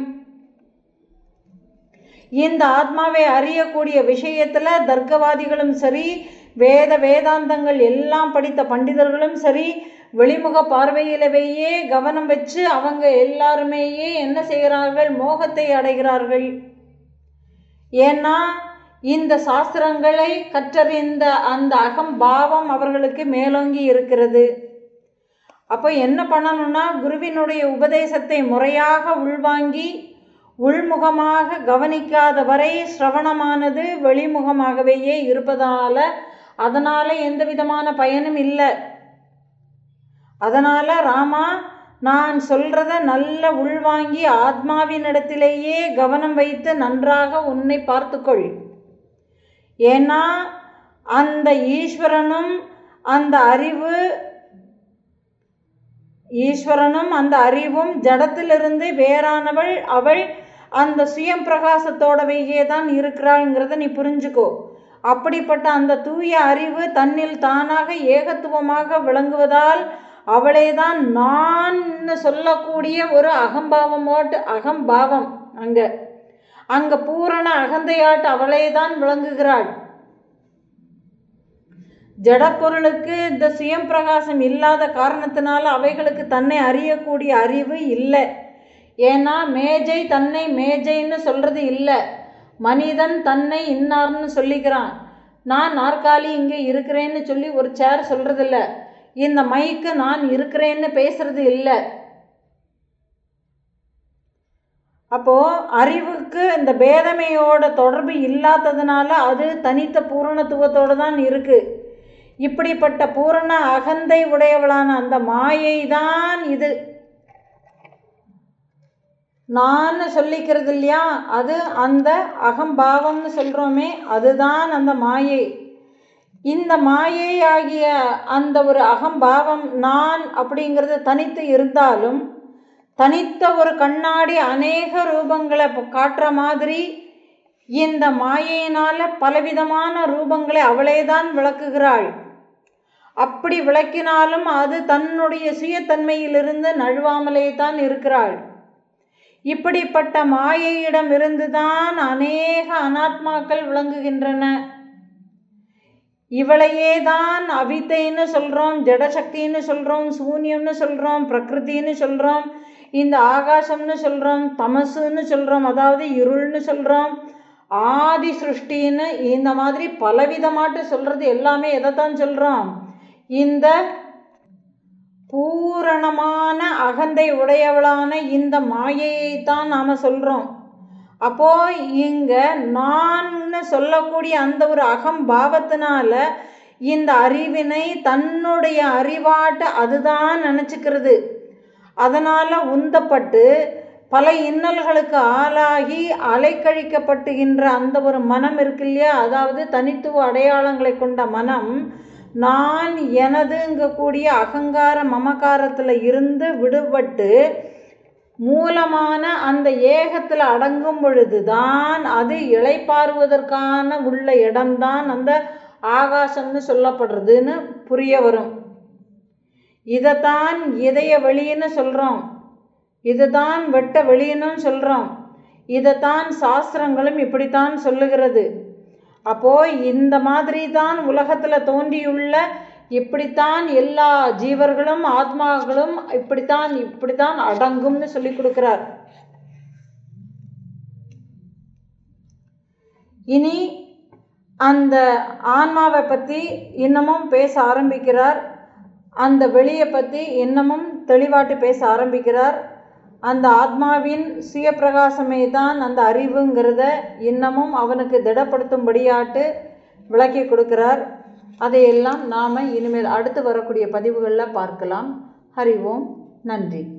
இந்த ஆத்மாவை அறியக்கூடிய விஷயத்தில் தர்க்கவாதிகளும் சரி வேத வேதாந்தங்கள் எல்லாம் படித்த பண்டிதர்களும் சரி வெளிமுக பார்வையிலவையே கவனம் வச்சு அவங்க எல்லாருமேயே என்ன செய்கிறார்கள் மோகத்தை அடைகிறார்கள் ஏன்னா இந்த சாஸ்திரங்களை கற்றறிந்த அந்த அகம்பாவம் அவர்களுக்கு மேலோங்கி இருக்கிறது அப்போ என்ன பண்ணணும்னா குருவினுடைய உபதேசத்தை முறையாக உள்வாங்கி உள்முகமாக கவனிக்காத வரை சிரவணமானது வெளிமுகமாகவேயே இருப்பதால் அதனால் எந்த விதமான பயனும் இல்லை அதனால் ராமா நான் சொல்கிறத நல்ல உள்வாங்கி ஆத்மாவினிடத்திலேயே கவனம் வைத்து நன்றாக உன்னை பார்த்துக்கொள் ஏன்னா அந்த ஈஸ்வரனும் அந்த அறிவு ஈஸ்வரனும் அந்த அறிவும் ஜடத்திலிருந்து வேறானவள் அவள் அந்த சுயம் பிரகாசத்தோடவையே தான் இருக்கிறாள்ங்கிறத நீ புரிஞ்சுக்கோ அப்படிப்பட்ட அந்த தூய அறிவு தன்னில் தானாக ஏகத்துவமாக விளங்குவதால் அவளே தான் நான் சொல்லக்கூடிய ஒரு அகம்பாவமோட்டு அகம்பாவம் அங்கே அங்கே பூரண அகந்தையாட்டு அவளே தான் விளங்குகிறாள் ஜடப்பொருளுக்கு இந்த சுயம் பிரகாசம் இல்லாத காரணத்தினால அவைகளுக்கு தன்னை அறியக்கூடிய அறிவு இல்லை ஏன்னா மேஜை தன்னை மேஜைன்னு சொல்கிறது இல்லை மனிதன் தன்னை இன்னார்னு சொல்லிக்கிறான் நான் நாற்காலி இங்கே இருக்கிறேன்னு சொல்லி ஒரு சேர் சொல்கிறதில்ல இந்த மைக்கு நான் இருக்கிறேன்னு பேசுறது இல்லை அப்போது அறிவுக்கு இந்த பேதமையோட தொடர்பு இல்லாததுனால அது தனித்த பூரணத்துவத்தோடு தான் இருக்குது இப்படிப்பட்ட பூரண அகந்தை உடையவளான அந்த மாயை தான் இது நான் சொல்லிக்கிறது இல்லையா அது அந்த அகம்பாவம்னு சொல்கிறோமே அதுதான் அந்த மாயை இந்த மாயை ஆகிய அந்த ஒரு அகம்பாவம் நான் அப்படிங்கிறது தனித்து இருந்தாலும் தனித்த ஒரு கண்ணாடி அநேக ரூபங்களை காட்டுற மாதிரி இந்த மாயையினால் பலவிதமான ரூபங்களை அவளே தான் விளக்குகிறாள் அப்படி விளக்கினாலும் அது தன்னுடைய சுயத்தன்மையிலிருந்து நழுவாமலே தான் இருக்கிறாள் இப்படிப்பட்ட மாயையிடமிருந்து தான் அநேக அனாத்மாக்கள் விளங்குகின்றன இவளையே தான் அவித்தைன்னு சொல்கிறோம் ஜடசக்தின்னு சொல்கிறோம் சூன்யம்னு சொல்கிறோம் பிரகிருத்தின்னு சொல்கிறோம் இந்த ஆகாசம்னு சொல்கிறோம் தமசுன்னு சொல்கிறோம் அதாவது இருள்னு சொல்கிறோம் ஆதி சிருஷ்டின்னு இந்த மாதிரி பலவிதமாட்டு சொல்கிறது எல்லாமே எதை தான் சொல்கிறோம் இந்த பூரணமான அகந்தை உடையவளான இந்த மாயையை தான் நாம் சொல்கிறோம் அப்போ இங்க நான்னு சொல்லக்கூடிய அந்த ஒரு அகம்பாவத்தினால இந்த அறிவினை தன்னுடைய அறிவாட்ட அதுதான் நினச்சிக்கிறது அதனால் உந்தப்பட்டு பல இன்னல்களுக்கு ஆளாகி அலைக்கழிக்கப்பட்டுகின்ற அந்த ஒரு மனம் இருக்கு இல்லையா அதாவது தனித்துவ அடையாளங்களை கொண்ட மனம் நான் எனதுங்கக்கூடிய அகங்கார மமகாரத்தில் இருந்து விடுபட்டு மூலமான அந்த ஏகத்தில் அடங்கும் பொழுதுதான் அது இளைப்பாறுவதற்கான உள்ள இடம்தான் அந்த ஆகாசம்னு சொல்லப்படுறதுன்னு புரிய வரும் இதைத்தான் இதய வெளின்னு சொல்கிறோம் இதுதான் வெட்ட வெளின்னு சொல்கிறோம் இதைத்தான் சாஸ்திரங்களும் இப்படித்தான் சொல்லுகிறது அப்போ இந்த மாதிரி தான் உலகத்தில் தோன்றியுள்ள இப்படித்தான் எல்லா ஜீவர்களும் ஆத்மாக்களும் இப்படித்தான் இப்படித்தான் அடங்கும்னு சொல்லி கொடுக்கிறார் இனி அந்த ஆன்மாவை பற்றி இன்னமும் பேச ஆரம்பிக்கிறார் அந்த வெளியை பற்றி இன்னமும் தெளிவாட்டு பேச ஆரம்பிக்கிறார் அந்த ஆத்மாவின் சுயப்பிரகாசமே தான் அந்த அறிவுங்கிறத இன்னமும் அவனுக்கு திடப்படுத்தும்படியாட்டு விளக்கி கொடுக்கிறார் அதையெல்லாம் நாம் இனிமேல் அடுத்து வரக்கூடிய பதிவுகளில் பார்க்கலாம் ஹரி ஓம் நன்றி